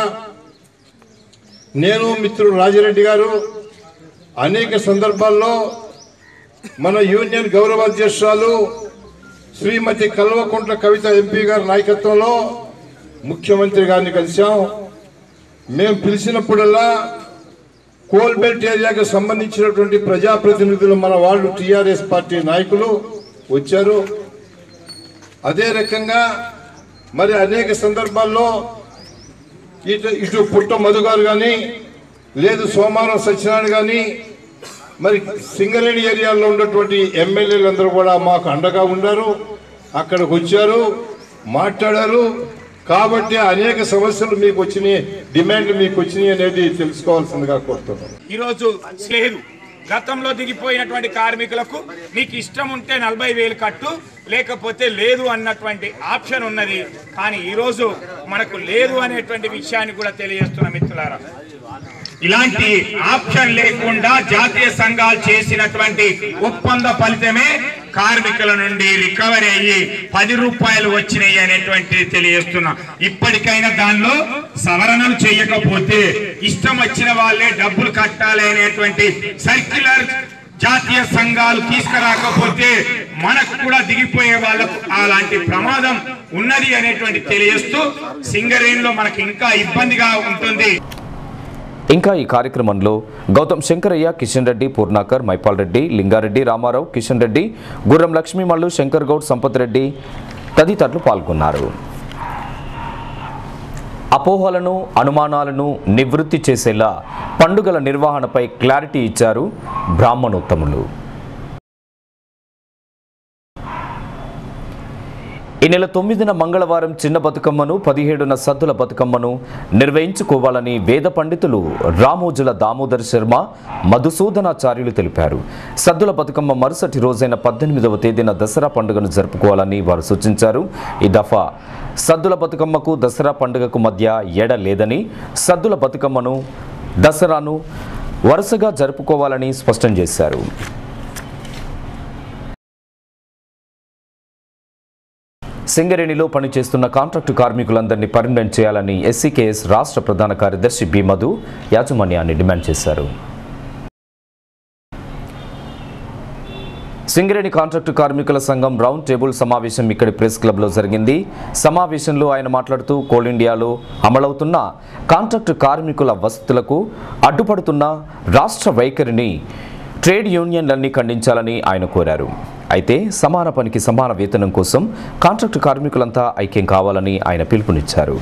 నేను మిత్రుడు రాజిరెడ్డి గారు అనేక సందర్భాల్లో మన యూనియన్ గౌరవ అధ్యక్షురాలు శ్రీమతి కల్వకుంట్ల కవిత ఎంపీ గారి నాయకత్వంలో ముఖ్యమంత్రి గారిని కలిశాం మేము పిలిచినప్పుడల్లా కోల్బెల్ట్ ఏరియాకు సంబంధించినటువంటి ప్రజాప్రతినిధులు మన వాళ్ళు టిఆర్ఎస్ పార్టీ నాయకులు వచ్చారు అదే రకంగా మరి అనేక సందర్భాల్లో ఇటు ఇటు పుట్ట మధు గారు కానీ లేదు సోమవారం సత్యనారాయణ కానీ మరి సింగరేణి ఏరియాలో ఉన్నటువంటి ఎమ్మెల్యేలందరూ కూడా మాకు అండగా ఉన్నారు అక్కడికి వచ్చారు మాట్లాడారు కాబట్టి అనేక సమస్యలు మీకు వచ్చినాయి డిమాండ్లు మీకు వచ్చినాయి అనేది తెలుసుకోవాల్సిందిగా కోరుతున్నాను ఈరోజు లేదు గతంలో దిగిపోయినటువంటి కార్మికులకు మీకు ఇష్టం ఉంటే నలభై వేలు కట్టు లేకపోతే లేదు అన్నటువంటి ఆప్షన్ ఉన్నది కానీ ఈరోజు మనకు లేదు అనేటువంటి విషయాన్ని కూడా తెలియజేస్తున్న మిత్రులారా ఇలాంటి ఆప్షన్ లేకుండా జాతీయ సంఘాలు చేసినటువంటి ఒప్పంద ఫలితమే కార్మికుల నుండి రికవరీ అయ్యి పది రూపాయలు వచ్చినాయి అనేటువంటి తెలియజేస్తున్నా ఇప్పటికైనా దానిలో సవరణలు చేయకపోతే ఇష్టం వచ్చిన వాళ్ళే డబ్బులు కట్టాలి అనేటువంటి సర్క్యులర్ జాతీయ సంఘాలు తీసుకురాకపోతే మనకు కూడా దిగిపోయే వాళ్ళకు అలాంటి ప్రమాదం ఉన్నది అనేటువంటి తెలియజేస్తూ సింగరేణిలో మనకి ఇంకా ఇబ్బందిగా ఉంటుంది ఇంకా ఈ కార్యక్రమంలో గౌతమ్ శంకరయ్య కిషన్ రెడ్డి పూర్ణాకర్ మైపాల్ రెడ్డి లింగారెడ్డి రామారావు కిషన్ రెడ్డి గుర్రం లక్ష్మీ మల్లు శంకర్ గౌడ్ సంపత్ రెడ్డి తదితరులు పాల్గొన్నారు అపోహలను అనుమానాలను నివృత్తి చేసేలా పండుగల నిర్వహణపై క్లారిటీ ఇచ్చారు బ్రాహ్మణోత్తములు ఈ నెల తొమ్మిదిన మంగళవారం చిన్న బతుకమ్మను పదిహేడున సద్దుల బతుకమ్మను నిర్వహించుకోవాలని వేద పండితులు రామోజుల దామోదర్ శర్మ మధుసూదనాచార్యులు తెలిపారు సద్దుల బతుకమ్మ మరుసటి రోజైన పద్దెనిమిదవ తేదీన దసరా పండుగను జరుపుకోవాలని వారు సూచించారు ఈ దఫా సద్దుల బతుకమ్మకు దసరా పండుగకు మధ్య ఎడ లేదని సద్దుల బతుకమ్మను దసరాను వరుసగా జరుపుకోవాలని స్పష్టం చేశారు సింగరేణిలో పనిచేస్తున్న కాంట్రాక్టు కార్మికులందరినీ పర్మనెంట్ చేయాలని ఎస్సీకేఎస్ రాష్ట్ర ప్రధాన కార్యదర్శి బి మధు యాజమాన్యాన్ని డిమాండ్ చేశారు సింగరేణి కాంట్రాక్టు కార్మికుల సంఘం రౌండ్ టేబుల్ సమావేశం ఇక్కడి ప్రెస్ క్లబ్లో జరిగింది సమావేశంలో ఆయన మాట్లాడుతూ కోల్ ఇండియాలో అమలవుతున్న కాంట్రాక్టు కార్మికుల వసతులకు అడ్డుపడుతున్న రాష్ట్ర వైఖరిని ట్రేడ్ యూనియన్లన్నీ ఖండించాలని ఆయన కోరారు అయితే సమాన పనికి సమాన వేతనం కోసం కాంట్రాక్టు కార్మికులంతా ఐక్యం కావాలని ఆయన పిలుపునిచ్చారు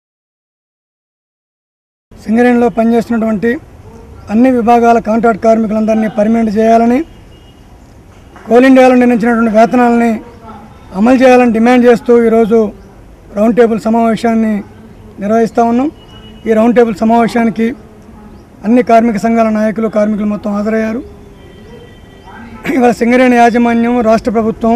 సింగరేణిలో పనిచేస్తున్నటువంటి అన్ని విభాగాల కాంట్రాక్ట్ కార్మికులందరినీ పర్మనెంట్ చేయాలని కోల్ ఇండియాలో నిర్ణయించినటువంటి వేతనాలని అమలు చేయాలని డిమాండ్ చేస్తూ ఈరోజు రౌండ్ టేబుల్ సమావేశాన్ని నిర్వహిస్తూ ఉన్నాం ఈ రౌండ్ టేబుల్ సమావేశానికి అన్ని కార్మిక సంఘాల నాయకులు కార్మికులు మొత్తం హాజరయ్యారు ఇవాళ సింగరేణి యాజమాన్యం రాష్ట్ర ప్రభుత్వం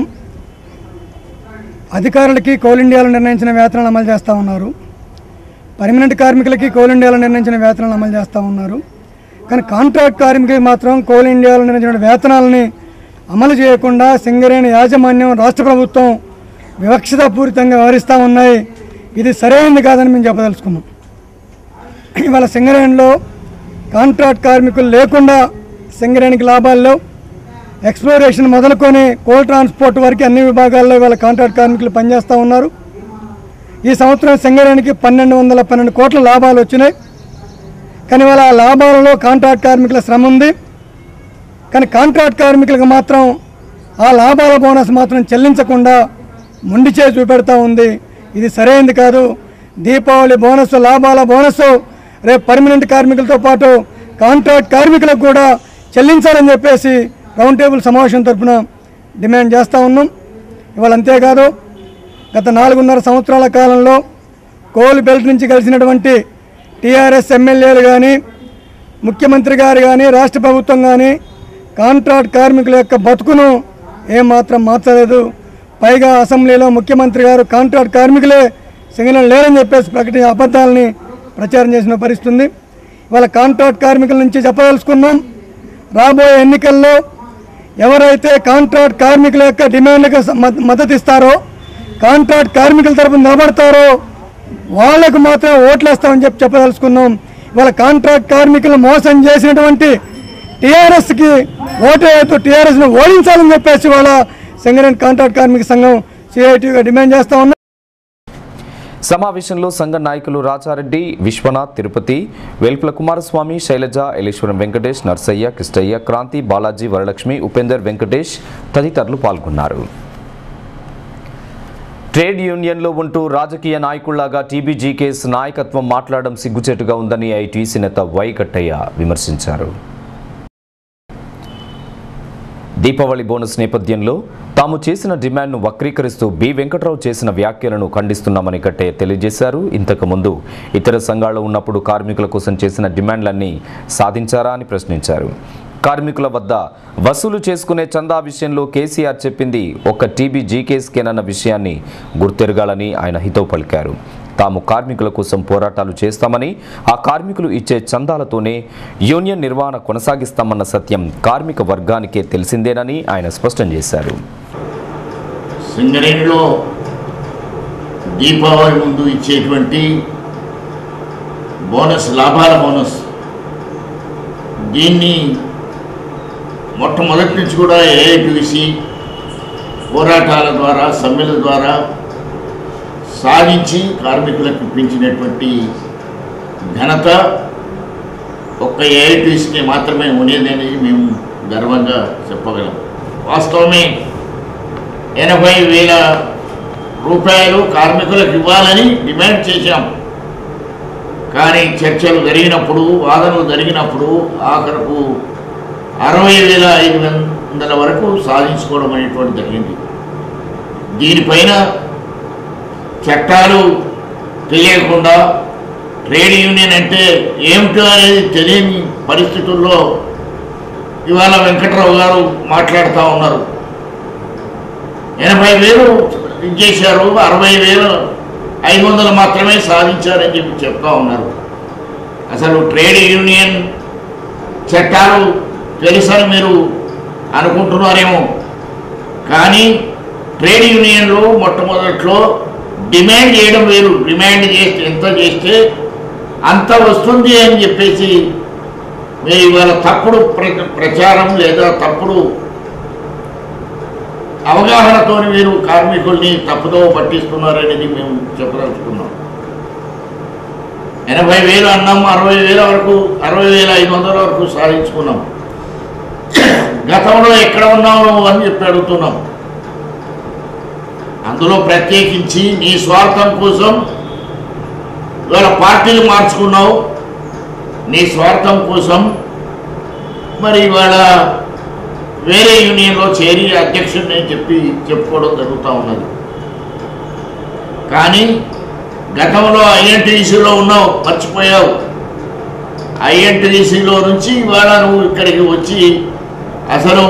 అధికారులకి కోల్ ఇండియాలో నిర్ణయించిన వేతనాలు అమలు చేస్తూ ఉన్నారు పర్మనెంట్ కార్మికులకి కోల్ ఇండియాలో నిర్ణయించిన వేతనాలు అమలు చేస్తూ ఉన్నారు కానీ కాంట్రాక్ట్ కార్మికులకి మాత్రం కోల్ ఇండియాలో నిర్ణయించిన వేతనాలని అమలు చేయకుండా సింగరేణి యాజమాన్యం రాష్ట్ర ప్రభుత్వం వివక్షతాపూరితంగా వ్యవహరిస్తూ ఉన్నాయి ఇది సరైనది కాదని మేము చెప్పదలుచుకున్నాం ఇవాళ సింగరేణిలో కాంట్రాక్ట్ కార్మికులు లేకుండా సింగరేణికి లాభాలు లేవు ఎక్స్ప్లోరేషన్ మొదలుకొని కోల్ ట్రాన్స్పోర్ట్ వరకు అన్ని విభాగాల్లో ఇవాళ కాంట్రాక్ట్ కార్మికులు పనిచేస్తూ ఉన్నారు ఈ సంవత్సరం సింగరేణికి పన్నెండు వందల పన్నెండు కోట్ల లాభాలు వచ్చినాయి కానీ వాళ్ళ ఆ లాభాలలో కాంట్రాక్ట్ కార్మికుల శ్రమ ఉంది కానీ కాంట్రాక్ట్ కార్మికులకు మాత్రం ఆ లాభాల బోనస్ మాత్రం చెల్లించకుండా మొండి చేసి చూపెడతా ఉంది ఇది సరైనది కాదు దీపావళి బోనస్ లాభాల బోనస్ రేపు పర్మనెంట్ కార్మికులతో పాటు కాంట్రాక్ట్ కార్మికులకు కూడా చెల్లించాలని చెప్పేసి రౌండ్ టేబుల్ సమావేశం తరఫున డిమాండ్ చేస్తూ ఉన్నాం ఇవాళ అంతేకాదు గత నాలుగున్నర సంవత్సరాల కాలంలో కోల్ బెల్ట్ నుంచి కలిసినటువంటి టీఆర్ఎస్ ఎమ్మెల్యేలు కానీ ముఖ్యమంత్రి గారు కానీ రాష్ట్ర ప్రభుత్వం కానీ కాంట్రాక్ట్ కార్మికుల యొక్క బతుకును ఏమాత్రం మార్చలేదు పైగా అసెంబ్లీలో ముఖ్యమంత్రి గారు కాంట్రాక్ట్ కార్మికులే సింగనం లేరని చెప్పేసి ప్రకటి అబద్ధాలని ప్రచారం చేసిన పరిస్థితి ఉంది ఇవాళ కాంట్రాక్ట్ కార్మికుల నుంచి చెప్పదలుచుకున్నాం రాబోయే ఎన్నికల్లో ఎవరైతే కాంట్రాక్ట్ కార్మికుల యొక్క డిమాండ్లకు స- మద్ద- మద్దతు ఇస్తారో కాంట్రాక్ట్ కార్మికుల తరపున నిలబడతారో వాళ్లకు మాత్రం ఓట్లేస్తామని చెప్పి చెప్పదలుచుకున్నాం ఇవాళ కాంట్రాక్ట్ కార్మికులు మోసం చేసినటువంటి టీఆర్ఎస్కి ఓటేస్తూ టీఆర్ఎస్ను ఓడించాలని చెప్పేసి వాళ్ళ సింగరేణి కాంట్రాక్ట్ కార్మిక సంఘం సిఐటిగా డిమాండ్ చేస్తా ఉన్నాం సమావేశంలో సంఘ నాయకులు రాజారెడ్డి విశ్వనాథ్ తిరుపతి వేల్పుల కుమారస్వామి శైలజ ఎలేశ్వరం వెంకటేష్ నర్సయ్య కిష్టయ్య క్రాంతి బాలాజీ వరలక్ష్మి ఉపేందర్ వెంకటేష్ తదితరులు పాల్గొన్నారు ట్రేడ్ యూనియన్లో ఉంటూ రాజకీయ నాయకుల్లాగా టీబీజీకేఎస్ నాయకత్వం మాట్లాడడం సిగ్గుచేటుగా ఉందని ఐటీసీ నేత వై కట్టయ్య విమర్శించారు దీపావళి బోనస్ నేపథ్యంలో తాము చేసిన డిమాండ్ను వక్రీకరిస్తూ బి వెంకట్రావు చేసిన వ్యాఖ్యలను ఖండిస్తున్నామని కట్టయ్య తెలియజేశారు ఇంతకు ముందు ఇతర సంఘాల్లో ఉన్నప్పుడు కార్మికుల కోసం చేసిన డిమాండ్లన్నీ సాధించారా అని ప్రశ్నించారు కార్మికుల వద్ద వసూలు చేసుకునే చందా విషయంలో కేసీఆర్ చెప్పింది ఒక టీబీ జీకేస్కేనన్న విషయాన్ని గుర్తెరగాలని ఆయన హితవు పలికారు తాము కార్మికుల కోసం పోరాటాలు చేస్తామని ఆ కార్మికులు ఇచ్చే చందాలతోనే యూనియన్ నిర్వహణ కొనసాగిస్తామన్న సత్యం కార్మిక వర్గానికే తెలిసిందేనని ఆయన స్పష్టం చేశారు సింగరేణిలో దీపావళి ముందు ఇచ్చేటువంటి బోనస్ లాభాల బోనస్ దీన్ని మొట్టమొదటి నుంచి కూడా ఏఐటీసీ పోరాటాల ద్వారా సమ్మెల ద్వారా సాధించి కార్మికులకు ఇప్పించినటువంటి ఘనత ఒక్క ఏఐటీసీకి మాత్రమే ఉండేదని మేము గర్వంగా చెప్పగలం వాస్తవమే ఎనభై వేల రూపాయలు కార్మికులకు ఇవ్వాలని డిమాండ్ చేశాం కానీ చర్చలు జరిగినప్పుడు వాదనలు జరిగినప్పుడు ఆఖరకు అరవై వేల ఐదు వందల వరకు సాధించుకోవడం అనేటువంటి జరిగింది దీనిపైన చట్టాలు తెలియకుండా ట్రేడ్ యూనియన్ అంటే ఏమిటో అనేది తెలియని పరిస్థితుల్లో ఇవాళ వెంకట్రావు గారు మాట్లాడుతూ ఉన్నారు ఎనభై వేలు ఇచ్చేశారు అరవై వేలు ఐదు వందలు మాత్రమే సాధించారని చెప్పి చెప్తా ఉన్నారు అసలు ట్రేడ్ యూనియన్ చట్టాలు తెలుసని మీరు అనుకుంటున్నారేమో కానీ ట్రేడ్ యూనియన్లు మొట్టమొదట్లో డిమాండ్ చేయడం వేరు డిమాండ్ చేస్తే ఎంత చేస్తే అంత వస్తుంది అని చెప్పేసి మీరు ఇవాళ తప్పుడు ప్ర- ప్రచారం లేదా తప్పుడు అవగాహనతో మీరు కార్మికుల్ని తప్పుదో పట్టిస్తున్నారనేది మేము చెప్పదలుచుకున్నాం ఎనభై వేలు అన్నాం అరవై వేల వరకు అరవై వేల ఐదు వందల వరకు సాధించుకున్నాం గతంలో ఎక్కడ ఉన్నావు అని చెప్పి అడుగుతున్నాం అందులో ప్రత్యేకించి నీ స్వార్థం కోసం ఇవాళ పార్టీలు మార్చుకున్నావు నీ స్వార్థం కోసం మరి ఇవాళ వేరే యూనియన్లో చేరి అధ్యక్షుడిని చెప్పి చెప్పుకోవడం జరుగుతూ ఉన్నది కానీ గతంలో ఐఎన్టీసీలో ఉన్నావు మర్చిపోయావు ఐఎన్టీసీలో నుంచి ఇవాళ నువ్వు ఇక్కడికి వచ్చి అసలు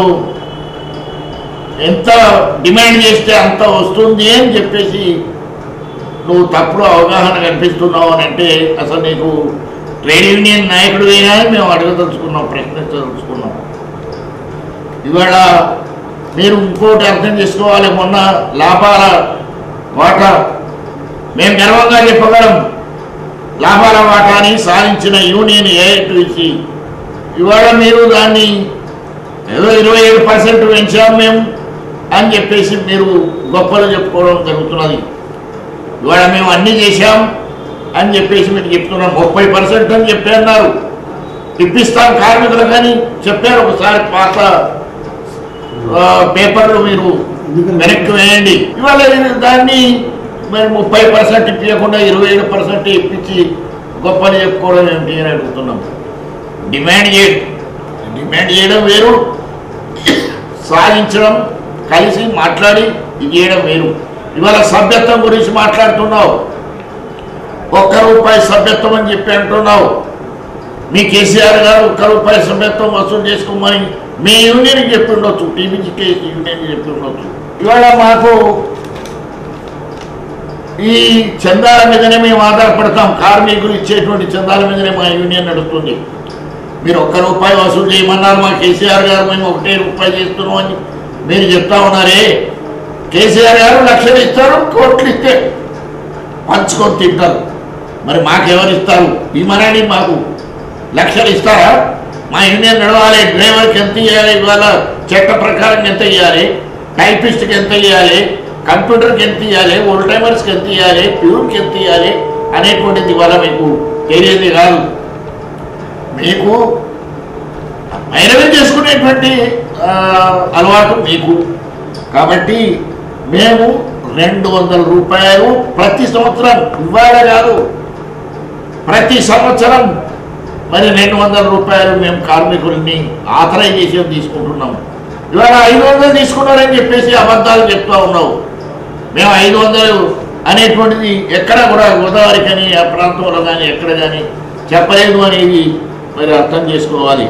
ఎంత డిమాండ్ చేస్తే అంత వస్తుంది అని చెప్పేసి నువ్వు తప్పుడు అవగాహన కనిపిస్తున్నావు అని అంటే అసలు నీకు ట్రేడ్ యూనియన్ నాయకుడు అయినా మేము అడగదలుచుకున్నాం ప్రశ్నించదలుచుకున్నాం ఇవాళ మీరు ఇంకోటి అర్థం చేసుకోవాలి మొన్న లాభాల వాటా మేము గర్వంగా చెప్పగలం లాభాల వాటాని సాధించిన యూనియన్ ఏఐటీసీ ఇవాళ మీరు దాన్ని ఏదో ఇరవై ఏడు పర్సెంట్ పెంచాం మేము అని చెప్పేసి మీరు గొప్పలు చెప్పుకోవడం జరుగుతున్నది ఇవాళ మేము అన్నీ చేశాం అని చెప్పేసి మీరు చెప్తున్నాం ముప్పై పర్సెంట్ అని చెప్పి అన్నారు ఇప్పిస్తాం కార్మికులు కానీ చెప్పారు ఒకసారి పాత ఆ, పేపర్లు మీరు వెనక్కి వేయండి ఇవాళ ఇది దాన్ని మరి ముప్పై పర్సెంట్ ఇప్పించకుండా ఇరవై ఏడు పర్సెంట్ ఇప్పించి గొప్పలు చెప్పుకోవడం ఏమిటి అని అడుగుతున్నాం డిమాండ్ చేయడం డిమాండ్ చేయడం వేరు సాధించడం కలిసి మాట్లాడి ఇది చేయడం వేరు ఇవాళ సభ్యత్వం గురించి మాట్లాడుతున్నావు ఒక్క రూపాయి సభ్యత్వం అని చెప్పి అంటున్నావు మీ కేసీఆర్ గారు ఒక్క రూపాయి సభ్యత్వం వసూలు చేసుకోమని మీ యూనియన్కి చెప్పి ఉండొచ్చు టీబీజీకే యూనియన్కి చెప్పి ఉండొచ్చు ఇవాళ మాకు ఈ చందాల మీదనే మేము ఆధారపడతాం కార్మికులు ఇచ్చేటువంటి చందాల మీదనే మా యూనియన్ నడుస్తుంది మీరు ఒక్క రూపాయి వసూలు చేయమన్నారు మా కేసీఆర్ గారు మేము ఒకటే రూపాయి చేస్తున్నాం అని మీరు చెప్తా ఉన్నారే కేసీఆర్ గారు లక్షలు ఇస్తారు కోట్లు ఇస్తే పంచుకొని తింటారు మరి మాకెవరు ఇస్తారు ఈ మరాని మాకు లక్షలు ఇస్తారా మా యూనియన్ నడవాలి డ్రైవర్కి ఎంత ఇవ్వాలి ఇవాళ చట్ట ప్రకారం ఎంత ఇవ్వాలి టైపిస్ట్కి ఎంత ఇవ్వాలి కంప్యూటర్కి ఎంత ఇవ్వాలి ఓల్డ్ టైమర్స్కి ఎంత ఇవ్వాలి ప్యూర్కి ఎంత ఇవ్వాలి అనేటువంటిది ఇవాళ మీకు తెలియదు కాదు మీకు మైనవి చేసుకునేటువంటి ఆ, అలవాటు మీకు కాబట్టి మేము రెండు వందల రూపాయలు ప్రతి సంవత్సరం ఇవాళ కాదు ప్రతి సంవత్సరం మరి రెండు వందల రూపాయలు మేము కార్మికుల్ని ఆథరైజేషన్ తీసుకుంటున్నాం ఇవాళ ఐదు వందలు తీసుకున్నారని చెప్పేసి అబద్ధాలు చెప్తా ఉన్నావు మేము ఐదు వందలు అనేటువంటిది ఎక్కడ కూడా గోదావరి కానీ ఆ ప్రాంతంలో కానీ ఎక్కడ కానీ చెప్పలేదు అనేది మరి అర్థం చేసుకోవాలి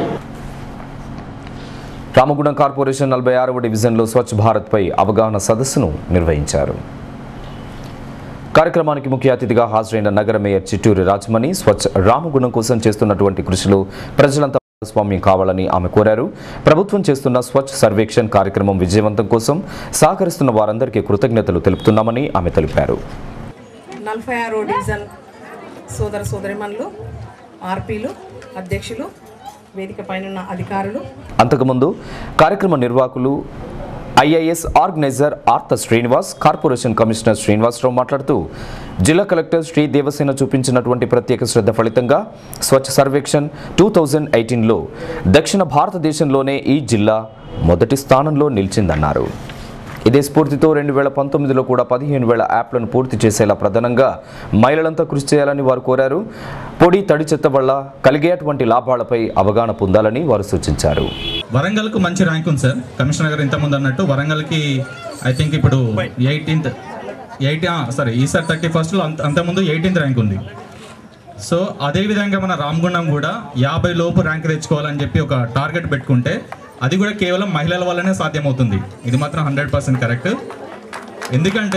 రామగుండం కార్పొరేషన్ నలభై ఆరవ డివిజన్లో స్వచ్ఛ భారత్పై అవగాహన సదస్సును నిర్వహించారు కార్యక్రమానికి ముఖ్య అతిథిగా హాజరైన నగర మేయర్ చిట్టూరి రాజమణి స్వచ్ఛ రామగుణం కోసం చేస్తున్నటువంటి కృషిలో ప్రజలంతా భాగస్వామ్యం కావాలని ఆమె కోరారు ప్రభుత్వం చేస్తున్న స్వచ్ఛ సర్వేక్షణ్ కార్యక్రమం విజయవంతం కోసం సహకరిస్తున్న వారందరికీ కృతజ్ఞతలు తెలుపుతున్నామని ఆమె తెలిపారు నలభై ఆరో డివిజన్ సోదర సోదరిమణులు ఆర్పీలు అధ్యక్షులు వేదిక పైన ఉన్న అధికారులు అంతకుముందు కార్యక్రమ నిర్వాహకులు ఐఐఎస్ ఆర్గనైజర్ ఆర్త శ్రీనివాస్ కార్పొరేషన్ కమిషనర్ శ్రీనివాసరావు మాట్లాడుతూ జిల్లా కలెక్టర్ శ్రీ దేవసేన చూపించినటువంటి ప్రత్యేక శ్రద్ధ ఫలితంగా స్వచ్ఛ సర్వేక్షణ్ టూ థౌజండ్ ఎయిటీన్లో దక్షిణ భారతదేశంలోనే ఈ జిల్లా మొదటి స్థానంలో నిలిచిందన్నారు ఇదే స్ఫూర్తితో రెండు వేల పంతొమ్మిదిలో కూడా పదిహేను వేల యాప్లను పూర్తి చేసేలా ప్రధానంగా మహిళలంతా కృషి చేయాలని వారు కోరారు పొడి తడి చెత్త వల్ల కలిగేటువంటి లాభాలపై అవగాహన పొందాలని వారు సూచించారు వరంగల్కు మంచి ర్యాంక్ ఉంది సార్ కమిషనర్ గారు ఇంతకుముందు అన్నట్టు వరంగల్కి ఐ థింక్ ఇప్పుడు ఎయిటీన్త్ ఎయిటీ సారీ ఈసారి థర్టీ ఫస్ట్లో అంత అంతకుముందు ఎయిటీన్త్ ర్యాంక్ ఉంది సో అదేవిధంగా మన రామగుండం కూడా యాభై లోపు ర్యాంక్ తెచ్చుకోవాలని చెప్పి ఒక టార్గెట్ పెట్టుకుంటే అది కూడా కేవలం మహిళల వల్లనే సాధ్యమవుతుంది ఇది మాత్రం హండ్రెడ్ పర్సెంట్ కరెక్ట్ ఎందుకంటే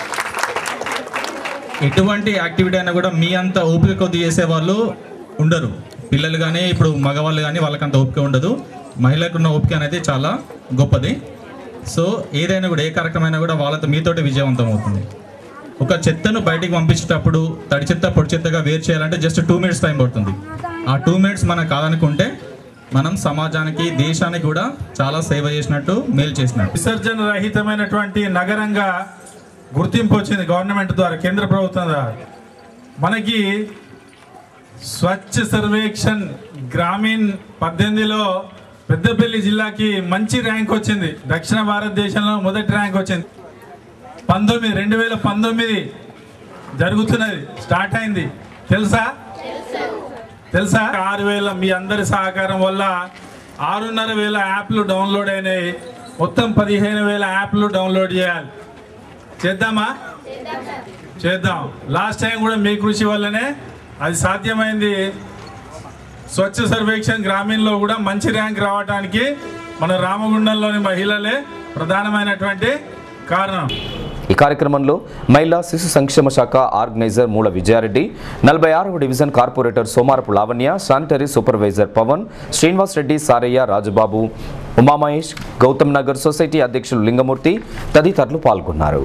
ఎటువంటి యాక్టివిటీ అయినా కూడా మీ అంత ఓపిక కొద్ది చేసే వాళ్ళు ఉండరు పిల్లలు కానీ ఇప్పుడు మగవాళ్ళు కానీ వాళ్ళకంత ఓపిక ఉండదు మహిళలకు ఉన్న ఓపిక అనేది చాలా గొప్పది సో ఏదైనా కూడా ఏ కార్యక్రమం కూడా వాళ్ళతో మీతోటి విజయవంతం అవుతుంది ఒక చెత్తను బయటికి పంపించేటప్పుడు తడి చెత్త పొడి చెత్తగా వేరు చేయాలంటే జస్ట్ టూ మినిట్స్ టైం పడుతుంది ఆ టూ మినిట్స్ మనకు కాదనుకుంటే మనం సమాజానికి దేశానికి కూడా చాలా సేవ చేసినట్టు మేలు చేసినట్టు విసర్జన రహితమైనటువంటి నగరంగా గుర్తింపు వచ్చింది గవర్నమెంట్ ద్వారా కేంద్ర ప్రభుత్వం ద్వారా మనకి స్వచ్ఛ సర్వేక్షణ్ గ్రామీణ్ పద్దెనిమిదిలో పెద్దపల్లి జిల్లాకి మంచి ర్యాంక్ వచ్చింది దక్షిణ భారతదేశంలో మొదటి ర్యాంక్ వచ్చింది పంతొమ్మిది రెండు వేల పంతొమ్మిది జరుగుతున్నది స్టార్ట్ అయింది తెలుసా తెలుసా ఆరు వేల మీ అందరి సహకారం వల్ల ఆరున్నర వేల యాప్లు డౌన్లోడ్ అయినాయి మొత్తం పదిహేను వేల యాప్లు డౌన్లోడ్ చేయాలి చేద్దామా చేద్దాం లాస్ట్ టైం కూడా మీ కృషి వల్లనే అది సాధ్యమైంది స్వచ్ఛ సర్వేక్షణ్ గ్రామీణలో కూడా మంచి ర్యాంక్ రావడానికి మన రామగుండంలోని మహిళలే ప్రధానమైనటువంటి కారణం ఈ కార్యక్రమంలో మహిళా శిశు సంక్షేమ శాఖ ఆర్గనైజర్ మూల విజయారెడ్డి నలభై ఆరవ division corporator Somarapu Lavanya sanitary supervisor Pavan Srinivas Reddy Saraiah Rajababu Umamahesh Gautam Nagar society అధ్యక్షులు లింగమూర్తి తదితరులు పాల్గొన్నారు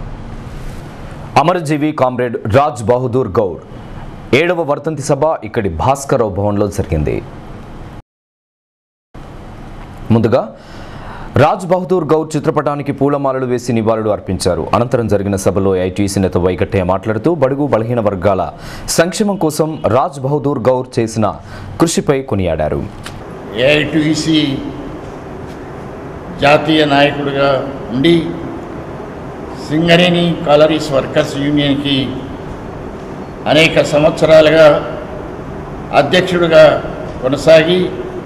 అమరజీవి కామ్రేడ్ రాజ్ బహదూర్ గౌడ్ ఏడవ వర్ధంతి సభ ఇక్కడి భాస్కరరావు భవన్లో జరిగింది ముందుగా రాజ్ బహదూర్ గౌడ్ చిత్రపటానికి పూలమాలలు వేసి నివాళులు అర్పించారు అనంతరం జరిగిన సభలో ఐటీసీ నేత వైకట్టయ్య మాట్లాడుతూ బడుగు బలహీన వర్గాల సంక్షేమం కోసం రాజ్ బహదూర్ గౌడ్ చేసిన కృషిపై కొనియాడారు ఏఐటీసీ జాతీయ నాయకుడిగా ఉండి సింగరేణి కాలరీస్ వర్కర్స్ యూనియన్కి అనేక సంవత్సరాలుగా అధ్యక్షుడిగా కొనసాగి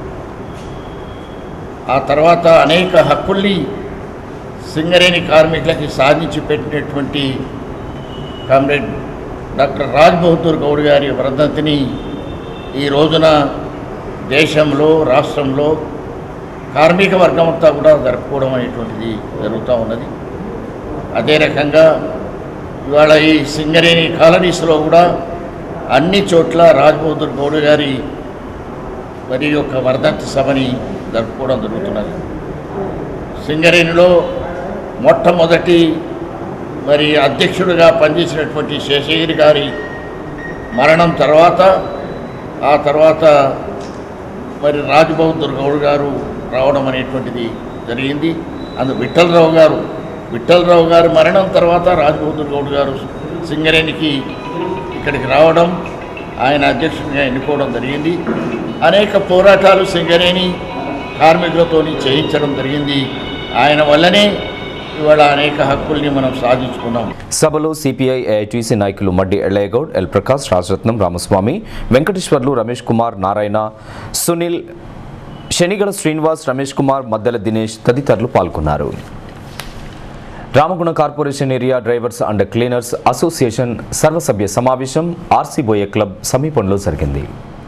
ఆ తర్వాత అనేక హక్కుల్ని సింగరేణి కార్మికులకి సాధించి పెట్టినటువంటి కామ్రేడ్ డాక్టర్ రాజ్ బహదూర్ గౌడ్ గారి వర్ధంతిని ఈ రోజున దేశంలో రాష్ట్రంలో కార్మిక వర్గం అంతా కూడా జరుపుకోవడం అనేటువంటిది జరుగుతూ ఉన్నది అదే రకంగా ఇవాళ ఈ సింగరేణి కాలనీస్లో కూడా అన్ని చోట్ల రాజ్ బహదూర్ గౌడ్ గారి మరి యొక్క వర్ధంతి సభని జరుపుకోవడం జరుగుతున్నది సింగరేణిలో మొట్టమొదటి మరి అధ్యక్షుడిగా పనిచేసినటువంటి శేషగిరి గారి మరణం తర్వాత ఆ తర్వాత మరి రాజబహదూర్ గౌడ్ గారు రావడం అనేటువంటిది జరిగింది అందు విఠలరావు గారు విఠలరావు గారి మరణం తర్వాత రాజబహదూర్ గౌడ్ గారు సింగరేణికి ఇక్కడికి రావడం ఆయన అధ్యక్షుడిగా ఎన్నుకోవడం జరిగింది అనేక పోరాటాలు సింగరేణి కార్మికులతోని చేయించడం జరిగింది ఆయన వల్లనే ఇవాళ అనేక హక్కుల్ని మనం సాధించుకున్నాం సభలో సిపిఐ ఏఐటీసీ నాయకులు మడ్డి ఎల్లయ్యగౌడ్ ఎల్ ప్రకాష్ రాజరత్నం రామస్వామి వెంకటేశ్వర్లు రమేష్ కుమార్ నారాయణ సునీల్ శనిగల శ్రీనివాస్ రమేష్ కుమార్ మద్దెల దినేష్ తదితరులు పాల్గొన్నారు Ramagundam corporation area drivers and cleaners association సర్వసభ్య సమావేశం ఆర్సీబోయే క్లబ్ సమీపంలో జరిగింది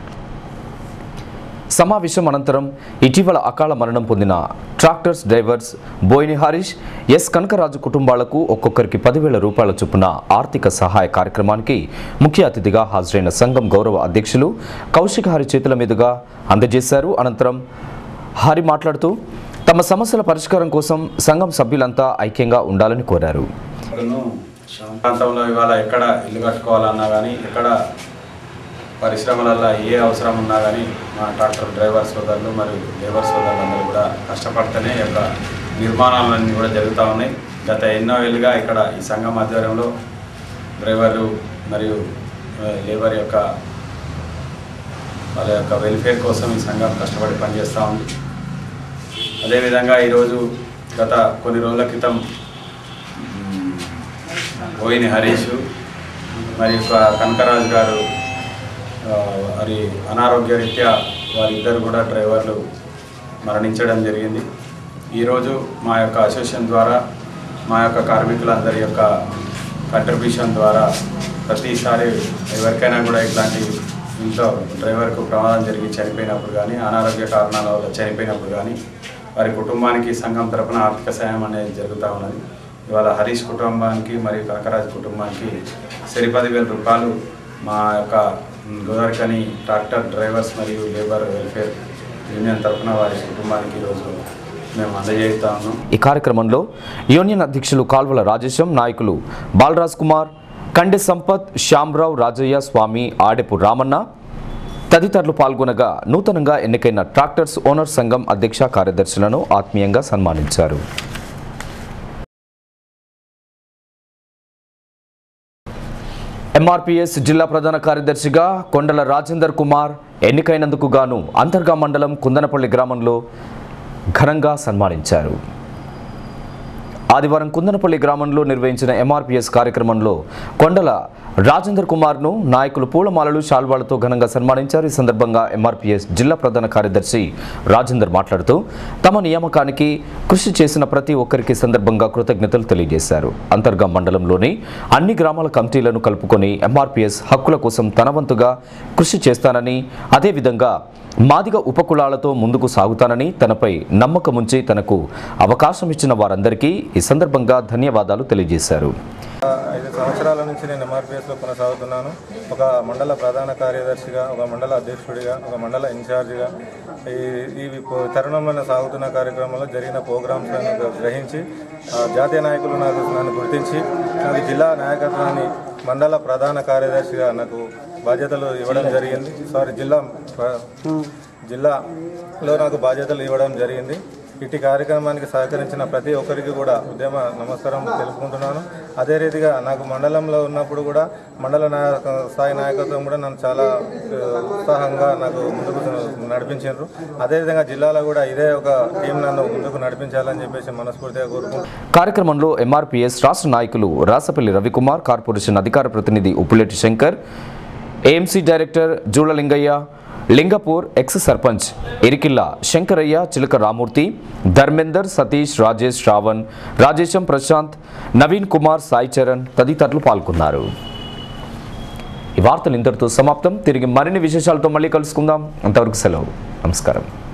సమావేశం అనంతరం ఇటీవల అకాల మరణం పొందిన tractors drivers Boini Harish S Kanakaraju కుటుంబాలకు ఒక్కొక్కరికి పదివేల రూపాయల చొప్పున ఆర్థిక సహాయ కార్యక్రమానికి ముఖ్య అతిథిగా హాజరైన సంఘం గౌరవ అధ్యక్షులు కౌశిక్ హరి చేతుల మీదుగా అందజేశారు అనంతరం హరి మాట్లాడుతూ తమ సమస్యల పరిష్కారం కోసం సంఘం సభ్యులంతా ఐక్యంగా ఉండాలని కోరారు ప్రాంతంలో ఇవాళ ఎక్కడ ఇల్లు కట్టుకోవాలన్నా కానీ ఎక్కడ పరిశ్రమలలో ఏ అవసరం ఉన్నా కానీ మా ట్రాక్టర్ డ్రైవర్ సోదరులు మరియు లేబర్ సోదరులు అందరూ కూడా కష్టపడితేనే ఈ యొక్క నిర్మాణాలన్నీ కూడా జరుగుతూ ఉన్నాయి గత ఎన్నో ఏళ్ళుగా ఇక్కడ ఈ సంఘం ఆధ్వర్యంలో డ్రైవర్లు మరియు ఆ, లేబర్ యొక్క వాళ్ళ యొక్క వెల్ఫేర్ కోసం ఈ సంఘం కష్టపడి పనిచేస్తూ ఉంది అదేవిధంగా ఈరోజు గత కొన్ని రోజుల క్రితం మ్, బోయిని హరీష్ మరియు క- కనకరాజు గారు ఆ, మరి అనారోగ్య రీత్యా వారిద్దరు కూడా డ్రైవర్లు మరణించడం జరిగింది ఈరోజు మా యొక్క అసోసియేషన్ ద్వారా మా యొక్క కార్మికులందరి యొక్క కంట్రిబ్యూషన్ ద్వారా ప్రతిసారి ఎవరికైనా కూడా ఇట్లాంటి ఇంట్లో డ్రైవర్కు ప్రమాదం జరిగి చనిపోయినప్పుడు కానీ అనారోగ్య కారణాల వల్ల చనిపోయినప్పుడు కానీ వారి కుటుంబానికి సంఘం తరపున ఆర్థిక సాయం అనేది జరుగుతూ ఉన్నది ఇవాళ హరీష్ కుటుంబానికి మరియు కాకరాజ్ కుటుంబానికి సరి పదివేల రూపాయలు మా యొక్క గోదావరికని ట్రాక్టర్ డ్రైవర్స్ మరియు లేబర్ వెల్ఫేర్ యూనియన్ తరపున వారి కుటుంబానికి ఈరోజు మేము అందజేస్తా ఉన్నాం ఈ కార్యక్రమంలో యూనియన్ అధ్యక్షులు కాల్వల రాజేశం నాయకులు బాలరాజ్ కుమార్ కండె సంపత్ శ్యామరావు రాజయ్య స్వామి ఆడెపు రామన్న తదితరులు పాల్గొనగా నూతనంగా ఎన్నికైన ట్రాక్టర్స్ ఓనర్ సంఘం అధ్యక్ష కార్యదర్శులను ఆత్మీయంగా సన్మానించారు ఎంఆర్పిఎస్ జిల్లా ప్రధాన కార్యదర్శిగా కొండల రాజేందర్ కుమార్ ఎన్నికైనందుకు గాను అంతర్గా మండలం కుందనపల్లి గ్రామంలో ఘనంగా సన్మానించారు ఆదివారం కుందనపల్లి గ్రామంలో నిర్వహించిన ఎంఆర్పిఎస్ కార్యక్రమంలో కొండల రాజేందర్ కుమార్ను నాయకులు పూలమాలలు శాల్వాలతో ఘనంగా సన్మానించారు ఈ సందర్భంగా ఎంఆర్పిఎస్ జిల్లా ప్రధాన కార్యదర్శి రాజేందర్ మాట్లాడుతూ తమ నియామకానికి కృషి చేసిన ప్రతి ఒక్కరికి సందర్భంగా కృతజ్ఞతలు తెలియజేశారు అంతర్గా మండలంలోని అన్ని గ్రామాల కమిటీలను కలుపుకొని ఎంఆర్పిఎస్ హక్కుల కోసం తన వంతుగా కృషి చేస్తానని అదేవిధంగా మాదిగ ఉపకులాలతో ముందుకు సాగుతానని తనపై నమ్మకముంచి తనకు అవకాశం ఇచ్చిన వారందరికీ ఈ సందర్భంగా ధన్యవాదాలు తెలియజేశారు ఐదు సంవత్సరాల నుంచి నేను ఎంఆర్పిఎస్లో కొనసాగుతున్నాను ఒక మండల ప్రధాన కార్యదర్శిగా ఒక మండల అధ్యక్షుడిగా ఒక మండల ఇన్ఛార్జిగా ఈ ఈ పో- తరుణంలో సాగుతున్న కార్యక్రమంలో జరిగిన ప్రోగ్రామ్స్లను గ్రహించి ఆ, జాతీయ నాయకులు నాకు నన్ను గుర్తించి నాకు జిల్లా నాయకత్వాన్ని మండల ప్రధాన కార్యదర్శిగా నాకు బాధ్యతలు ఇవ్వడం జరిగింది సారీ జిల్లా ప్ర- జిల్లాలో నాకు బాధ్యతలు ఇవ్వడం జరిగింది ఇటు కార్యక్రమానికి సహకరించిన ప్రతి ఒక్కరికి కూడా ఉద్యమ నమస్కారం తెలుపుకుంటున్నాను అదే రీతిగా నాకు మండలంలో ఉన్నప్పుడు కూడా మండల నాయక స్థాయి నాయకత్వం కూడా నన్ను చాలా ఆ, ఉత్సాహంగా నాకు ముందుకు నడిపించారు అదేవిధంగా జిల్లాలో కూడా ఇదే ఒక టీం నన్ను ముందుకు నడిపించాలని చెప్పేసి మనస్ఫూర్తిగా కోరుకుంటున్నాను కార్యక్రమంలో ఎంఆర్పిఎస్ రాష్ట్ర నాయకులు రాసపల్లి రవికుమార్ కార్పొరేషన్ అధికార ప్రతినిధి Uppuleti Shankar A M C director Judalingaiah Lingapur ex sarpanch Irikilla Shankaraiah Chilaka Ramurthy Dharmender Satish Rajesh Shravan Rajesham Prashanth Naveen Kumar Sai Charan తదితరులు పాల్గొన్నారు ఈ వార్తలు ఇంతటితో సమాప్తం తిరిగి మరిన్ని విశేషాలతో మళ్ళీ కలుసుకుందాం అంతవరకు సెలవు నమస్కారం